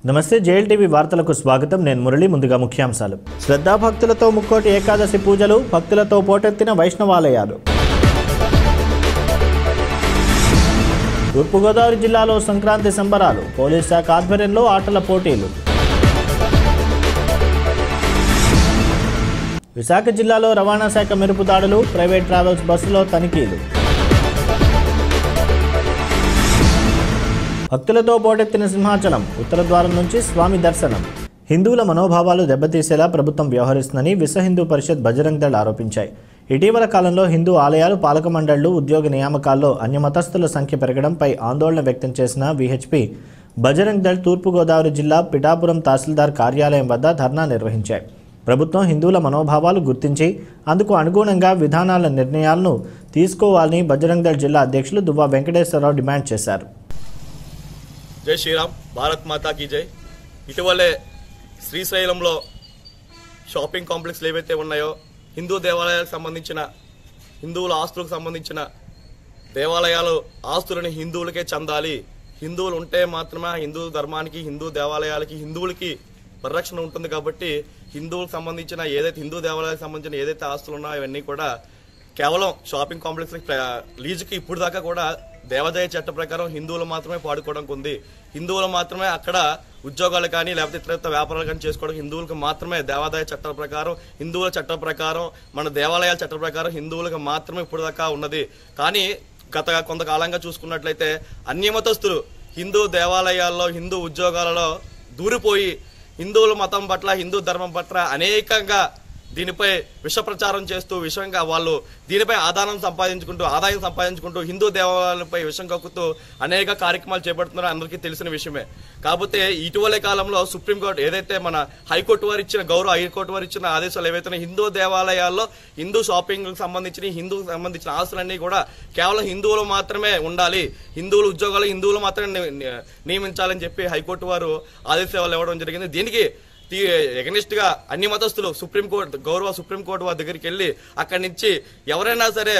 నమస్తే JL TV వార్తలకు స్వాగతం నేను మురళి ముందుగా ముఖ్యాంశాలు శ్రద్ధాభక్తులతో ముక్కోటి ఏకాదశి పూజలు భక్తులతో పోటెత్తిన వైష్ణవాలయాలు తూర్పుగోదావరి జిల్లాలో సంక్రాంతి సంబరాలు పోలీస్ శాఖ ఆధ్వర్యంలో ఆటల పోటీలు విశాఖ జిల్లాలో రవాణా శాఖ మెరుపు దాడులు ప్రైవేట్ ట్రావెల్స్ బస్సులో తనిఖీలు భక్తులతో పోటెత్తిన సింహాచలం ఉత్తర ద్వారం నుంచి స్వామి దర్శనం హిందువుల మనోభావాలు దెబ్బతీసేలా ప్రభుత్వం వ్యవహరిస్తుందని విశ్వ హిందూ పరిషత్ బజరంగ్ దళ్ ఆరోపించాయి ఇటీవల కాలంలో హిందూ ఆలయాలు పాలక మండళ్లు ఉద్యోగ నియామకాల్లో అన్యమతస్థుల సంఖ్య పెరగడంపై ఆందోళన వ్యక్తం చేసిన విహెచ్పి బజరంగ్ దళ్ తూర్పుగోదావరి జిల్లా పిఠాపురం తహసీల్దార్ కార్యాలయం వద్ద ధర్నా నిర్వహించాయి ప్రభుత్వం హిందువుల మనోభావాలు గుర్తించి అందుకు అనుగుణంగా విధానాల నిర్ణయాలను తీసుకోవాలని బజరంగ్ దళ్ జిల్లా అధ్యక్షులు దువ్వా వెంకటేశ్వరరావు డిమాండ్ చేశారు జై శ్రీరామ్ భారత్ మాతా కీ జై ఇటీవలే శ్రీశైలంలో షాపింగ్ కాంప్లెక్స్లు ఏవైతే ఉన్నాయో హిందూ దేవాలయాలకు సంబంధించిన హిందువుల ఆస్తులకు సంబంధించిన దేవాలయాలు ఆస్తులని హిందువులకే చెందాలి హిందువులు ఉంటే మాత్రమే ఆ హిందూ ధర్మానికి హిందూ దేవాలయాలకి హిందువులకి పరిరక్షణ ఉంటుంది కాబట్టి హిందువులకు సంబంధించిన ఏదైతే హిందూ దేవాలయాలకు సంబంధించిన ఏదైతే ఆస్తులు ఉన్నాయో అవన్నీ కూడా కేవలం షాపింగ్ కాంప్లెక్స్ లీజుకి ఇప్పుడు దాకా కూడా దేవాదాయ చట్ట ప్రకారం హిందువులు మాత్రమే పాడుకోవడానికి ఉంది హిందువులు మాత్రమే అక్కడ ఉద్యోగాలు కానీ లేకపోతే ఇతర వ్యాపారాలు కానీ చేసుకోవడం హిందువులకు మాత్రమే దేవాదాయ చట్టాల ప్రకారం హిందువుల చట్టం ప్రకారం మన దేవాలయాల చట్టం ప్రకారం హిందువులకు మాత్రమే ఇప్పుడు దాకా ఉన్నది కానీ గత కొంతకాలంగా చూసుకున్నట్లయితే అన్యమతస్తులు హిందూ దేవాలయాల్లో హిందూ ఉద్యోగాలలో దూరిపోయి హిందువుల మతం పట్ల హిందూ ధర్మం పట్ల అనేకంగా దీనిపై విష ప్రచారం చేస్తూ విషంగా వాళ్ళు దీనిపై ఆదాయం సంపాదించుకుంటూ ఆదాయం సంపాదించుకుంటూ హిందూ దేవాలయాలపై విషం కక్కుతూ అనేక కార్యక్రమాలు చేపడుతున్నారో అందరికీ తెలిసిన విషయమే కాకపోతే ఇటీవలే కాలంలో సుప్రీంకోర్టు ఏదైతే మన హైకోర్టు వారు ఇచ్చిన గౌరవ హైకోర్టు వారు ఇచ్చిన ఆదేశాలు ఏవైతే ఉన్నాయో, హిందూ దేవాలయాల్లో హిందూ షాపింగ్ సంబంధించిన హిందూ సంబంధించిన ఆస్తులన్నీ కూడా కేవలం హిందువులు మాత్రమే ఉండాలి హిందువులు ఉద్యోగాలు హిందువులు మాత్రమే ని- ని- నియమించాలని చెప్పి హైకోర్టు వారు ఆదేశాలు ఇవ్వడం జరిగింది దీనికి ఎగనిస్ట్ గా అన్ని మతస్థులు సుప్రీంకోర్టు గౌరవ సుప్రీంకోర్టు వారి దగ్గరికి వెళ్ళి అక్కడి నుంచి ఎవరైనా సరే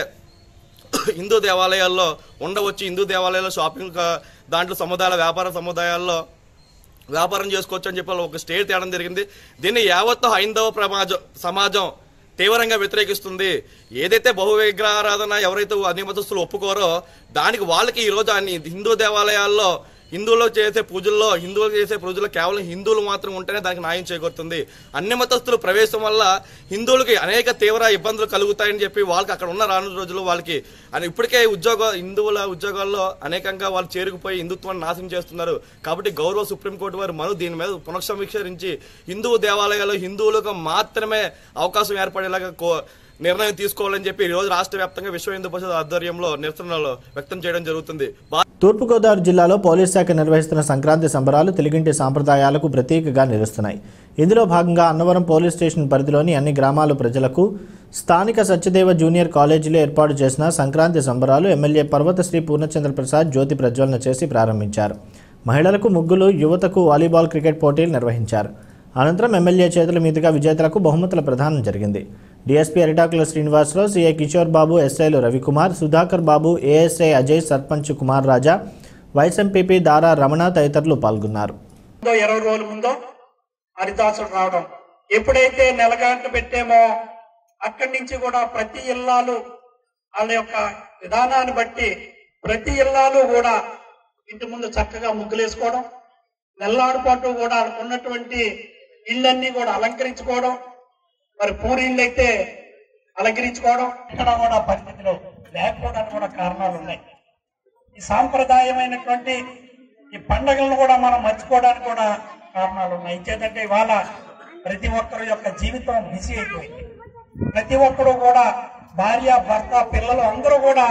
హిందూ దేవాలయాల్లో ఉండవచ్చు హిందూ దేవాలయాల్లో షాపింగ్ కా- దాంట్లో సముదాయాల వ్యాపార సముదాయాల్లో వ్యాపారం చేసుకోవచ్చు అని చెప్పి వాళ్ళు ఒక స్టేట్ తేవడం జరిగింది దీన్ని యావత్తు హైందవ సమాజం సమాజం తీవ్రంగా వ్యతిరేకిస్తుంది ఏదైతే బహు విగ్రహారాధన ఎవరైతే అన్ని మతస్థులు ఒప్పుకోరో దానికి వాళ్ళకి ఈ రోజు అన్ని హిందూ దేవాలయాల్లో హిందువులు చేసే పూజల్లో హిందువులు చేసే పూజల్లో కేవలం హిందువులు మాత్రం ఉంటేనే దానికి న్యాయం చేకూరుతుంది అన్ని మతస్థుల ప్రవేశం వల్ల హిందువులకి అనేక తీవ్ర ఇబ్బందులు కలుగుతాయని చెప్పి వాళ్ళకి అక్కడ ఉన్న రానున్న రోజుల్లో వాళ్ళకి అని ఇప్పటికే ఉద్యోగ హిందువుల ఉద్యోగాల్లో అనేకంగా వాళ్ళు చేరుకుపోయి హిందుత్వాన్ని నాశనం చేస్తున్నారు కాబట్టి గౌరవ సుప్రీంకోర్టు వారు మను దీని మీద పునఃసమీక్షరించి హిందూ దేవాలయాల్లో హిందువులకు మాత్రమే అవకాశం ఏర్పడేలాగా కో- నిర్ణయం తీసుకోవాలని చెప్పి ఈ రోజు రాష్ట్ర వ్యాప్తంగా విశ్వ హిందూ పరిషత్ ఆధ్వర్యంలో నిరసనలు వ్యక్తం చేయడం జరుగుతుంది భా- తూర్పుగోదావరి జిల్లాలో పోలీస్ శాఖ నిర్వహిస్తున్న సంక్రాంతి సంబరాలు తెలుగింటి సాంప్రదాయాలకు ప్రతీకగా నిలుస్తున్నాయి ఇందులో భాగంగా అన్నవరం పోలీస్ స్టేషన్ పరిధిలోని అన్ని గ్రామాల ప్రజలకు స్థానిక సత్యదేవ జూనియర్ కాలేజీలో ఏర్పాటు చేసిన సంక్రాంతి సంబరాలు ఎమ్మెల్యే పర్వతశ్రీ పూర్ణచంద్ర ప్రసాద్ జ్యోతి ప్రజ్వలన చేసి ప్రారంభించారు మహిళలకు ముగ్గులు యువతకు వాలీబాల్ క్రికెట్ పోటీలు నిర్వహించారు అనంతరం ఎమ్మెల్యే చేతుల మీదుగా విజేతలకు బహుమతుల ప్రదానం జరిగింది డీఎస్పీ అరిటాకుల శ్రీనివాసరావు సీఐ కిషోర్ బాబు ఎస్ఐలు Ravikumar Sudhakar Babu ASI Ajay sarpanch Kumar Raja vice MPP Dara Ramana తదితరులు పాల్గొన్నారు ముందో ఇరవై రోజుల ముందో హరిదాసుడు రావడం ఎప్పుడైతే నెలగంట పెట్టామో అక్కడి నుంచి కూడా ప్రతి ఇల్లాలు వాళ్ళ యొక్క విధానాన్ని బట్టి ప్రతి ఇల్లాలు కూడా ఇంటి ముందు చక్కగా ముగ్గులేసుకోవడం నెల్లాడు పాటు కూడా ఉన్నటువంటి ఇళ్ళన్నీ కూడా అలంకరించుకోవడం మరి పూరిళ్ళు అయితే అలంకరించుకోవడం ఇక్కడ కూడా పరిస్థితిలో లేకపోవడానికి కూడా కారణాలు ఉన్నాయి ఈ సాంప్రదాయమైనటువంటి ఈ పండగలను కూడా మనం మర్చిపోవడానికి కూడా కారణాలు ఉన్నాయి ఇచ్చేదంటే ఇవాళ ప్రతి ఒక్కరి యొక్క జీవితం బిజీ అయిపోయింది ప్రతి ఒక్కరు కూడా భార్య భర్త పిల్లలు అందరూ కూడా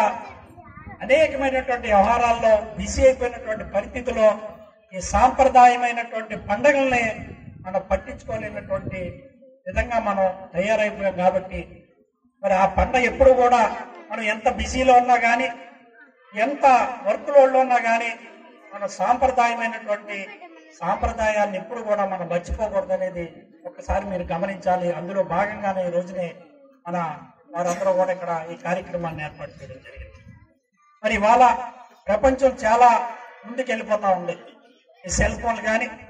అనేకమైనటువంటి వ్యవహారాల్లో బిజీ అయిపోయినటువంటి పరిస్థితిలో ఈ సాంప్రదాయమైనటువంటి పండగల్ని మనం పట్టించుకోలేనటువంటి విధంగా మనం తయారైపోయాం కాబట్టి మరి ఆ పండగ ఎప్పుడు కూడా మనం ఎంత బిజీలో ఉన్నా కానీ ఎంత వర్క్ లోడ్లో ఉన్నా కానీ మన సాంప్రదాయమైనటువంటి సాంప్రదాయాన్ని ఎప్పుడు కూడా మనం మర్చిపోకూడదు అనేది ఒకసారి మీరు గమనించాలి అందులో భాగంగానే ఈ రోజునే మన వారందరూ కూడా ఇక్కడ ఈ కార్యక్రమాన్ని ఏర్పాటు చేయడం జరిగింది మరి ఇవాళ ప్రపంచం చాలా ముందుకు వెళ్ళిపోతా ఉంది ఈ సెల్ ఫోన్లు కానీ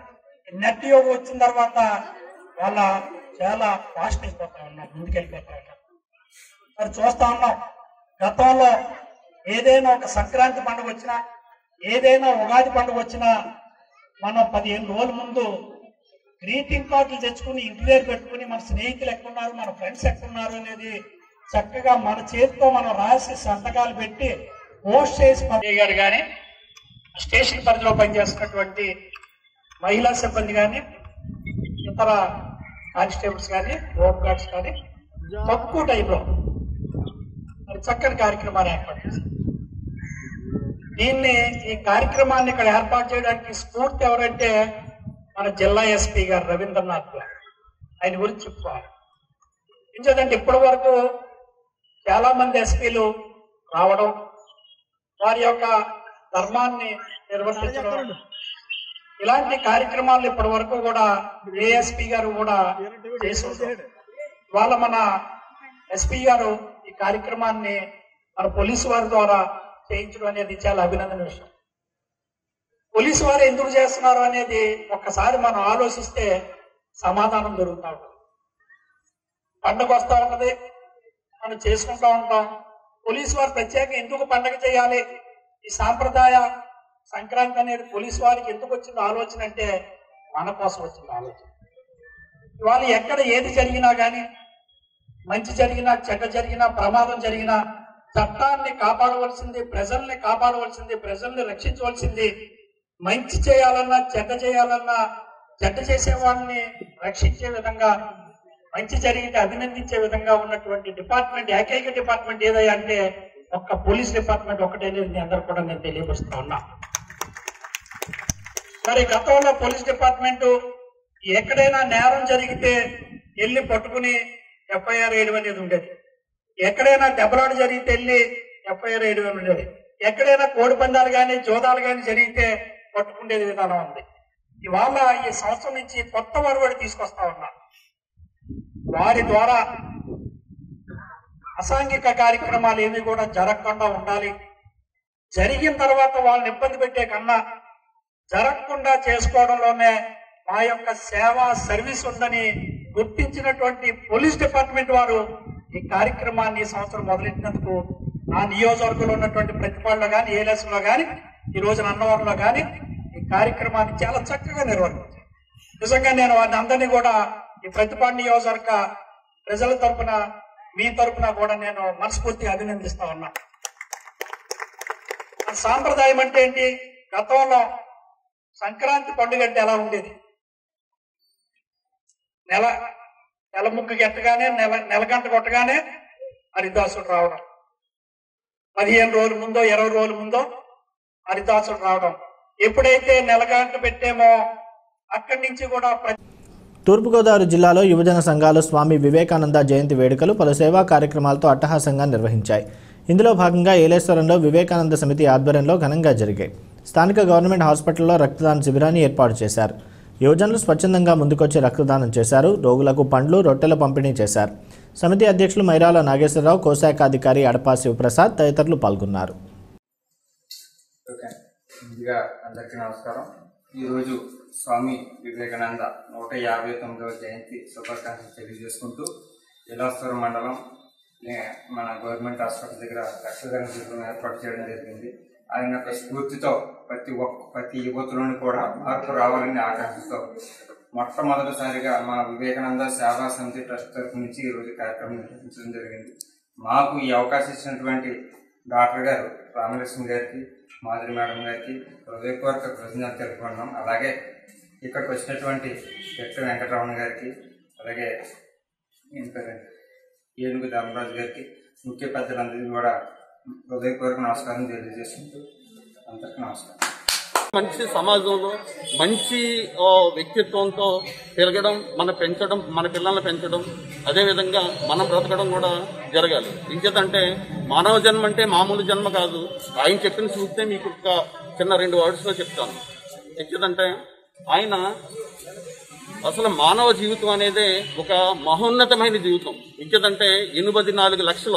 నెట్ యోగం వచ్చిన తర్వాత వాళ్ళ చాలా ఫాస్ట్ అయిపోతా ఉన్నారు ముందుకెళ్ళిపోతా ఉన్నారు మరి చూస్తా ఉన్నాం గతంలో ఏదైనా ఒక సంక్రాంతి పండుగ వచ్చినా ఏదైనా ఉగాది పండుగ వచ్చినా మనం పదిహేను రోజుల ముందు గ్రీటింగ్ కార్డులు తెచ్చుకుని ఇంటి దగ్గర పెట్టుకుని మన స్నేహితులు ఎక్కడున్నారు మన ఫ్రెండ్స్ ఎక్కడున్నారు అనేది చక్కగా మన చేతితో మనం రాసి సంతకాలు పెట్టి పోస్ట్ చేసి గారు కానీ స్టేషన్ పరిధిలో పనిచేస్తున్నటువంటి మహిళా సిబ్బంది కానీ ఇతర కానిస్టేబుల్స్ కానీ హోమ్ గార్డ్స్ కానీ తక్కువ టైంలో మరి చక్కని కార్యక్రమాన్ని ఏర్పాటు చేశారు దీన్ని ఈ కార్యక్రమాన్ని ఇక్కడ ఏర్పాటు చేయడానికి స్ఫూర్తి ఎవరంటే మన జిల్లా ఎస్పీ గారు రవీంద్రనాథ్ గారు ఆయన గురించి చెప్పుకోవాలి ఎందుకంటే ఇప్పటి వరకు చాలా మంది ఎస్పీలు రావడం వారి యొక్క ధర్మాన్ని నిర్వర్తించడం ఇలాంటి కార్యక్రమాలు ఇప్పటి వరకు కూడా ఏఎస్పీ గారు కూడా చేసి ఉంటారు. వాళ్ళ మన ఎస్పీ గారు ఈ కార్యక్రమాన్ని మన పోలీసు వారి ద్వారా చేయించడం అనేది చాలా అభినందన విషయం పోలీసు వారు ఎందుకు చేస్తున్నారు అనేది ఒక్కసారి మనం ఆలోచిస్తే సమాధానం దొరుకుతా ఉంటుంది పండగ వస్తా ఉన్నది మనం చేసుకుంటా ఉంటాం పోలీసు వారు ప్రత్యేక ఎందుకు పండగ చేయాలి ఈ సాంప్రదాయ సంక్రాంతి అనేది పోలీసు వారికి ఎందుకు వచ్చింది ఆలోచన అంటే మన కోసం వచ్చింది ఆలోచన ఇవాళ ఎక్కడ ఏది జరిగినా కానీ మంచి జరిగినా చెడ్డ జరిగినా ప్రమాదం జరిగినా చట్టాన్ని కాపాడవలసింది ప్రజల్ని కాపాడవలసింది ప్రజల్ని రక్షించవలసింది మంచి చేయాలన్నా చెడ్డ చేయాలన్నా చెడ్డ చేసే వాళ్ళని రక్షించే విధంగా మంచి జరిగితే అభినందించే విధంగా ఉన్నటువంటి డిపార్ట్మెంట్ ఏకైక డిపార్ట్మెంట్ ఏదయ్యా అంటే ఒక్క పోలీస్ డిపార్ట్మెంట్ ఒకటే అనేది మీ అందరు కూడా నేను తెలియపరుస్తా ఉన్నా మరి గతంలో పోలీస్ డిపార్ట్మెంట్ ఎక్కడైనా నేరం జరిగితే వెళ్ళి పట్టుకుని ఎఫ్ఐఆర్ వేయడం అనేది ఉండేది ఎక్కడైనా దెబ్బలాట జరిగితే వెళ్ళి ఎఫ్ఐఆర్ వేయడం ఉండేది ఎక్కడైనా కోడి పందాలు కానీ జోదాలు కానీ జరిగితే పట్టుకునేది విధానం ఉంది ఇవాళ ఈ సంవత్సరం నుంచి కొత్త వరవడి తీసుకొస్తా ఉన్నా వారి ద్వారా అసాంఘిక కార్యక్రమాలు ఏవి కూడా జరగకుండా ఉండాలి జరిగిన తర్వాత వాళ్ళని ఇబ్బంది పెట్టే కన్నా జరగకుండా చేసుకోవడంలోనే మా యొక్క సేవా సర్వీస్ ఉందని గుర్తించినటువంటి పోలీస్ డిపార్ట్మెంట్ వారు ఈ కార్యక్రమాన్ని ఈ సంవత్సరం మొదలెట్టినందుకు నా నియోజకవర్గంలో ఉన్నటువంటి ప్రతిపాడులో కానీ ఏలెస్లో కానీ ఈ రోజు అన్నవరంలో కానీ ఈ కార్యక్రమాన్ని చాలా చక్కగా నిర్వహించారు నిజంగా నేను వారిని అందరినీ కూడా ఈ ప్రతిపాడు నియోజకవర్గ ప్రజల తరపున మీ తరపున కూడా నేను మనస్ఫూర్తిగా అభినందిస్తా ఉన్నా ఆ సాంప్రదాయం అంటే ఏంటి గతంలో సంక్రాంతి పండుగ అంటే ఎలా ఉండేది నెల నెల ముగ్గు ఎట్టగానే నెల నెల గంట కొట్టగానే హరిదాసుడు రావడం పదిహేను రోజుల ముందో ఇరవై రోజుల ముందో హరిదాసుడు రావడం ఎప్పుడైతే నెల గంట పెట్టామో అక్కడి నుంచి కూడా ప్రతి తూర్పుగోదావరి జిల్లాలో యువజన సంఘాలు స్వామి వివేకానంద జయంతి వేడుకలు పలు సేవా కార్యక్రమాలతో అట్టహాసంగా నిర్వహించాయి ఇందులో భాగంగా ఏలేశ్వరంలో వివేకానంద సమితి ఆధ్వర్యంలో ఘనంగా జరిగాయి స్థానిక గవర్నమెంట్ హాస్పిటల్లో రక్తదాన శిబిరాన్ని ఏర్పాటు చేశారు యువజనులు స్వచ్ఛందంగా ముందుకొచ్చి రక్తదానం చేశారు రోగులకు పండ్లు రొట్టెల పంపిణీ చేశారు సమితి అధ్యక్షులు మైరాల నాగేశ్వరరావు కోశాఖ అధికారి అడపా శివప్రసాద్ తదితరులు పాల్గొన్నారు ఓకే ముందుగా అందరికీ నమస్కారం ఈరోజు స్వామి వివేకానంద నూట యాభై తొమ్మిదవ జయంతి శుభాకాంక్షలు తెలియజేసుకుంటూ ఇలాస్వరం మండలం నే- మన గవర్నమెంట్ హాస్పిటల్ దగ్గర రక్తదాన శిబిరం ఏర్పాటు చేయడం జరిగింది ఆయన యొక్క స్ఫూర్తితో ప్రతి ఒక్క ప్రతి యువతులను కూడా మార్పు రావాలని ఆకాంక్షతో మొట్టమొదటిసారిగా మా వివేకానంద సేవా సమితి ట్రస్ట్ తరఫు నుంచి ఈరోజు కార్యక్రమం నిర్వహించడం జరిగింది మాకు ఈ అవకాశం ఇచ్చినటువంటి డాక్టర్ గారు రామలక్ష్మి గారికి మాధురి మేడం గారికి హృదయపూర్వక కృతజ్ఞతలు తెలుపుకున్నాం అలాగే ఇక్కడికి వచ్చినటువంటి ఎట్టు వెంకటరమణ గారికి అలాగే ఏం పేరండి ఏనుగు ధర్మరాజు గారికి ముఖ్య పెద్దలందరికీ కూడా హృదయపూర్వక నమస్కారం తెలియజేసుకుంటూ అందరికీ నమస్కారం మంచి సమాజంలో మంచి ఆ, వ్యక్తిత్వంతో పెరగడం మన పెంచడం మన పిల్లల్ని పెంచడం అదేవిధంగా మనం బ్రతకడం కూడా జరగాలి ఇంకేదంటే మానవ జన్మ అంటే మామూలు జన్మ కాదు ఆయన చెప్పిన చూస్తే మీకు ఒక చిన్న రెండు వర్డ్స్లో చెప్తాను ఇంకేదంటే ఆయన అసలు మానవ జీవితం అనేది ఒక మహోన్నతమైన జీవితం ఇంకేదంటే ఎనిమిది నాలుగు లక్షలు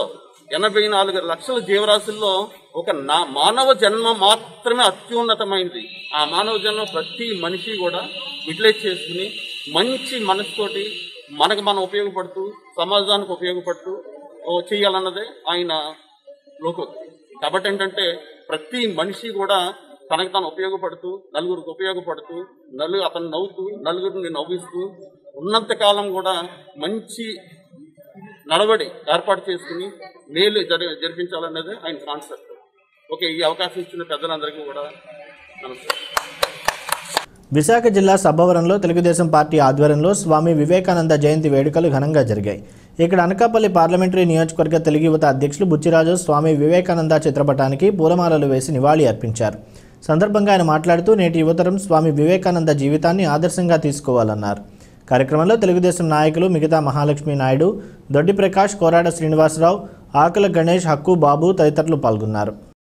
ఎనభై నాలుగు లక్షల జీవరాశుల్లో ఒక నా మానవ జన్మ మాత్రమే అత్యున్నతమైనది ఆ మానవ జన్మ ప్రతి మనిషి కూడా యూటిలైజ్ చేసుకుని మంచి మనసుతోటి మనకు మనం ఉపయోగపడుతూ సమాజానికి ఉపయోగపడుతూ ఓ, చేయాలన్నదే ఆయన లోకోక్తి కాబట్టి ఏంటంటే ప్రతి మనిషి కూడా తనకు తాను ఉపయోగపడుతూ నలుగురికి ఉపయోగపడుతూ నలు అతను నవ్వుతూ నలుగురిని నవ్విస్తూ ఉన్నంత కాలం కూడా మంచి నడవడి ఏర్పాటు చేసుకుని మేలు జరి జరిపించాలనేది ఆయన కాన్సెప్ట్ ఓకే ఈ అవకాశం ఇచ్చిన పెద్దలందరికీ కూడా నమస్కారం విశాఖ జిల్లా సబ్బవరంలో తెలుగుదేశం పార్టీ ఆధ్వర్యంలో స్వామి వివేకానంద జయంతి వేడుకలు ఘనంగా జరిగాయి ఇక్కడ అనకాపల్లి పార్లమెంటరీ నియోజకవర్గ తెలుగు యువత అధ్యక్షులు బుచ్చిరాజు స్వామి వివేకానంద చిత్రపటానికి పూలమాలలు వేసి నివాళి అర్పించారు సందర్భంగా ఆయన మాట్లాడుతూ నేటి యువతరం స్వామి వివేకానంద జీవితాన్ని ఆదర్శంగా తీసుకోవాలన్నారు కార్యక్రమంలో తెలుగుదేశం నాయకులు మిగతా మహాలక్ష్మి నాయుడు దొడ్డి ప్రకాష్ కోరాడ శ్రీనివాసరావు ఆకుల గణేష్ హక్కు బాబు తదితరులు పాల్గొన్నారు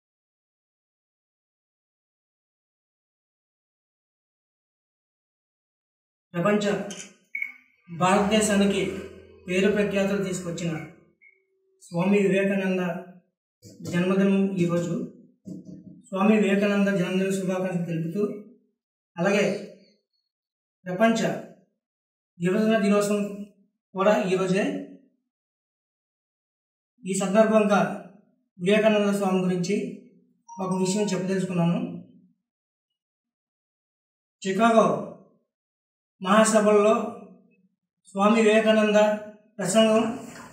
ప్రపంచ భారతదేశానికి పేరు ప్రఖ్యాతులు తీసుకొచ్చిన స్వామి వివేకానంద జన్మదినం ఈరోజు స్వామి వివేకానంద జన్మదిన శుభాకాంక్షలు తెలుపుతూ అలాగే ప్రపంచ యువజన దినోత్సవం కూడా ఈరోజే ఈ సందర్భంగా వివేకానంద స్వామి గురించి ఒక విషయం చెప్పదలుచుకున్నాను చికాగో మహాసభల్లో స్వామి వివేకానంద ప్రసంగం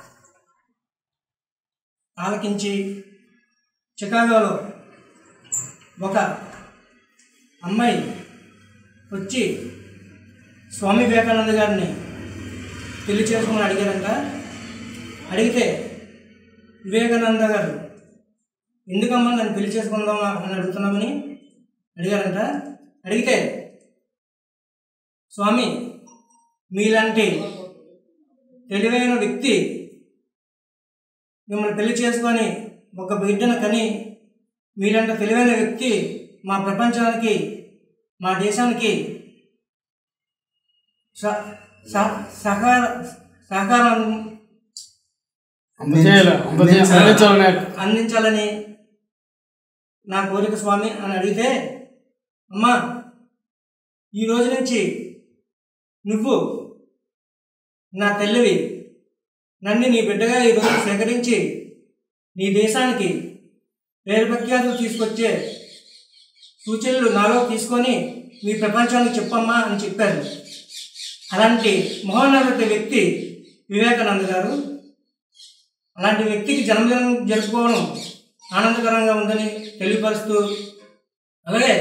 ఆలకించి చికాగోలో ఒక అమ్మాయి వచ్చి స్వామి వివేకానంద గారిని పెళ్లి చేసుకోమని అడిగారంట అడిగితే వివేకానంద గారు ఎందుకమ్మా నన్ను పెళ్లి చేసుకుందామా అని అడుగుతున్నామని అడిగారంట అడిగితే స్వామి మీలాంటి తెలివైన వ్యక్తి మిమ్మల్ని పెళ్లి చేసుకొని ఒక బిడ్డను కని మీలాంటి తెలివైన వ్యక్తి మా ప్రపంచానికి మా దేశానికి స- స- సహకార సహకారం అందించాలని నా కోరిక స్వామి అని అడిగితే అమ్మా ఈ రోజు నుంచి నువ్వు నా తల్లివి నన్ను నీ బిడ్డగా ఈరోజు సేకరించి నీ దేశానికి పేరు ప్రఖ్యాతులు తీసుకొచ్చే సూచనలు నాలో తీసుకొని మీ ప్రపంచానికి చెప్పమ్మా అని చెప్పారు అలాంటి మహోన్నత వ్యక్తి వివేకానంద గారు అలాంటి వ్యక్తికి జన్మదినం జరుపుకోవడం ఆనందకరంగా ఉందని తెలియపరుస్తూ అలాగే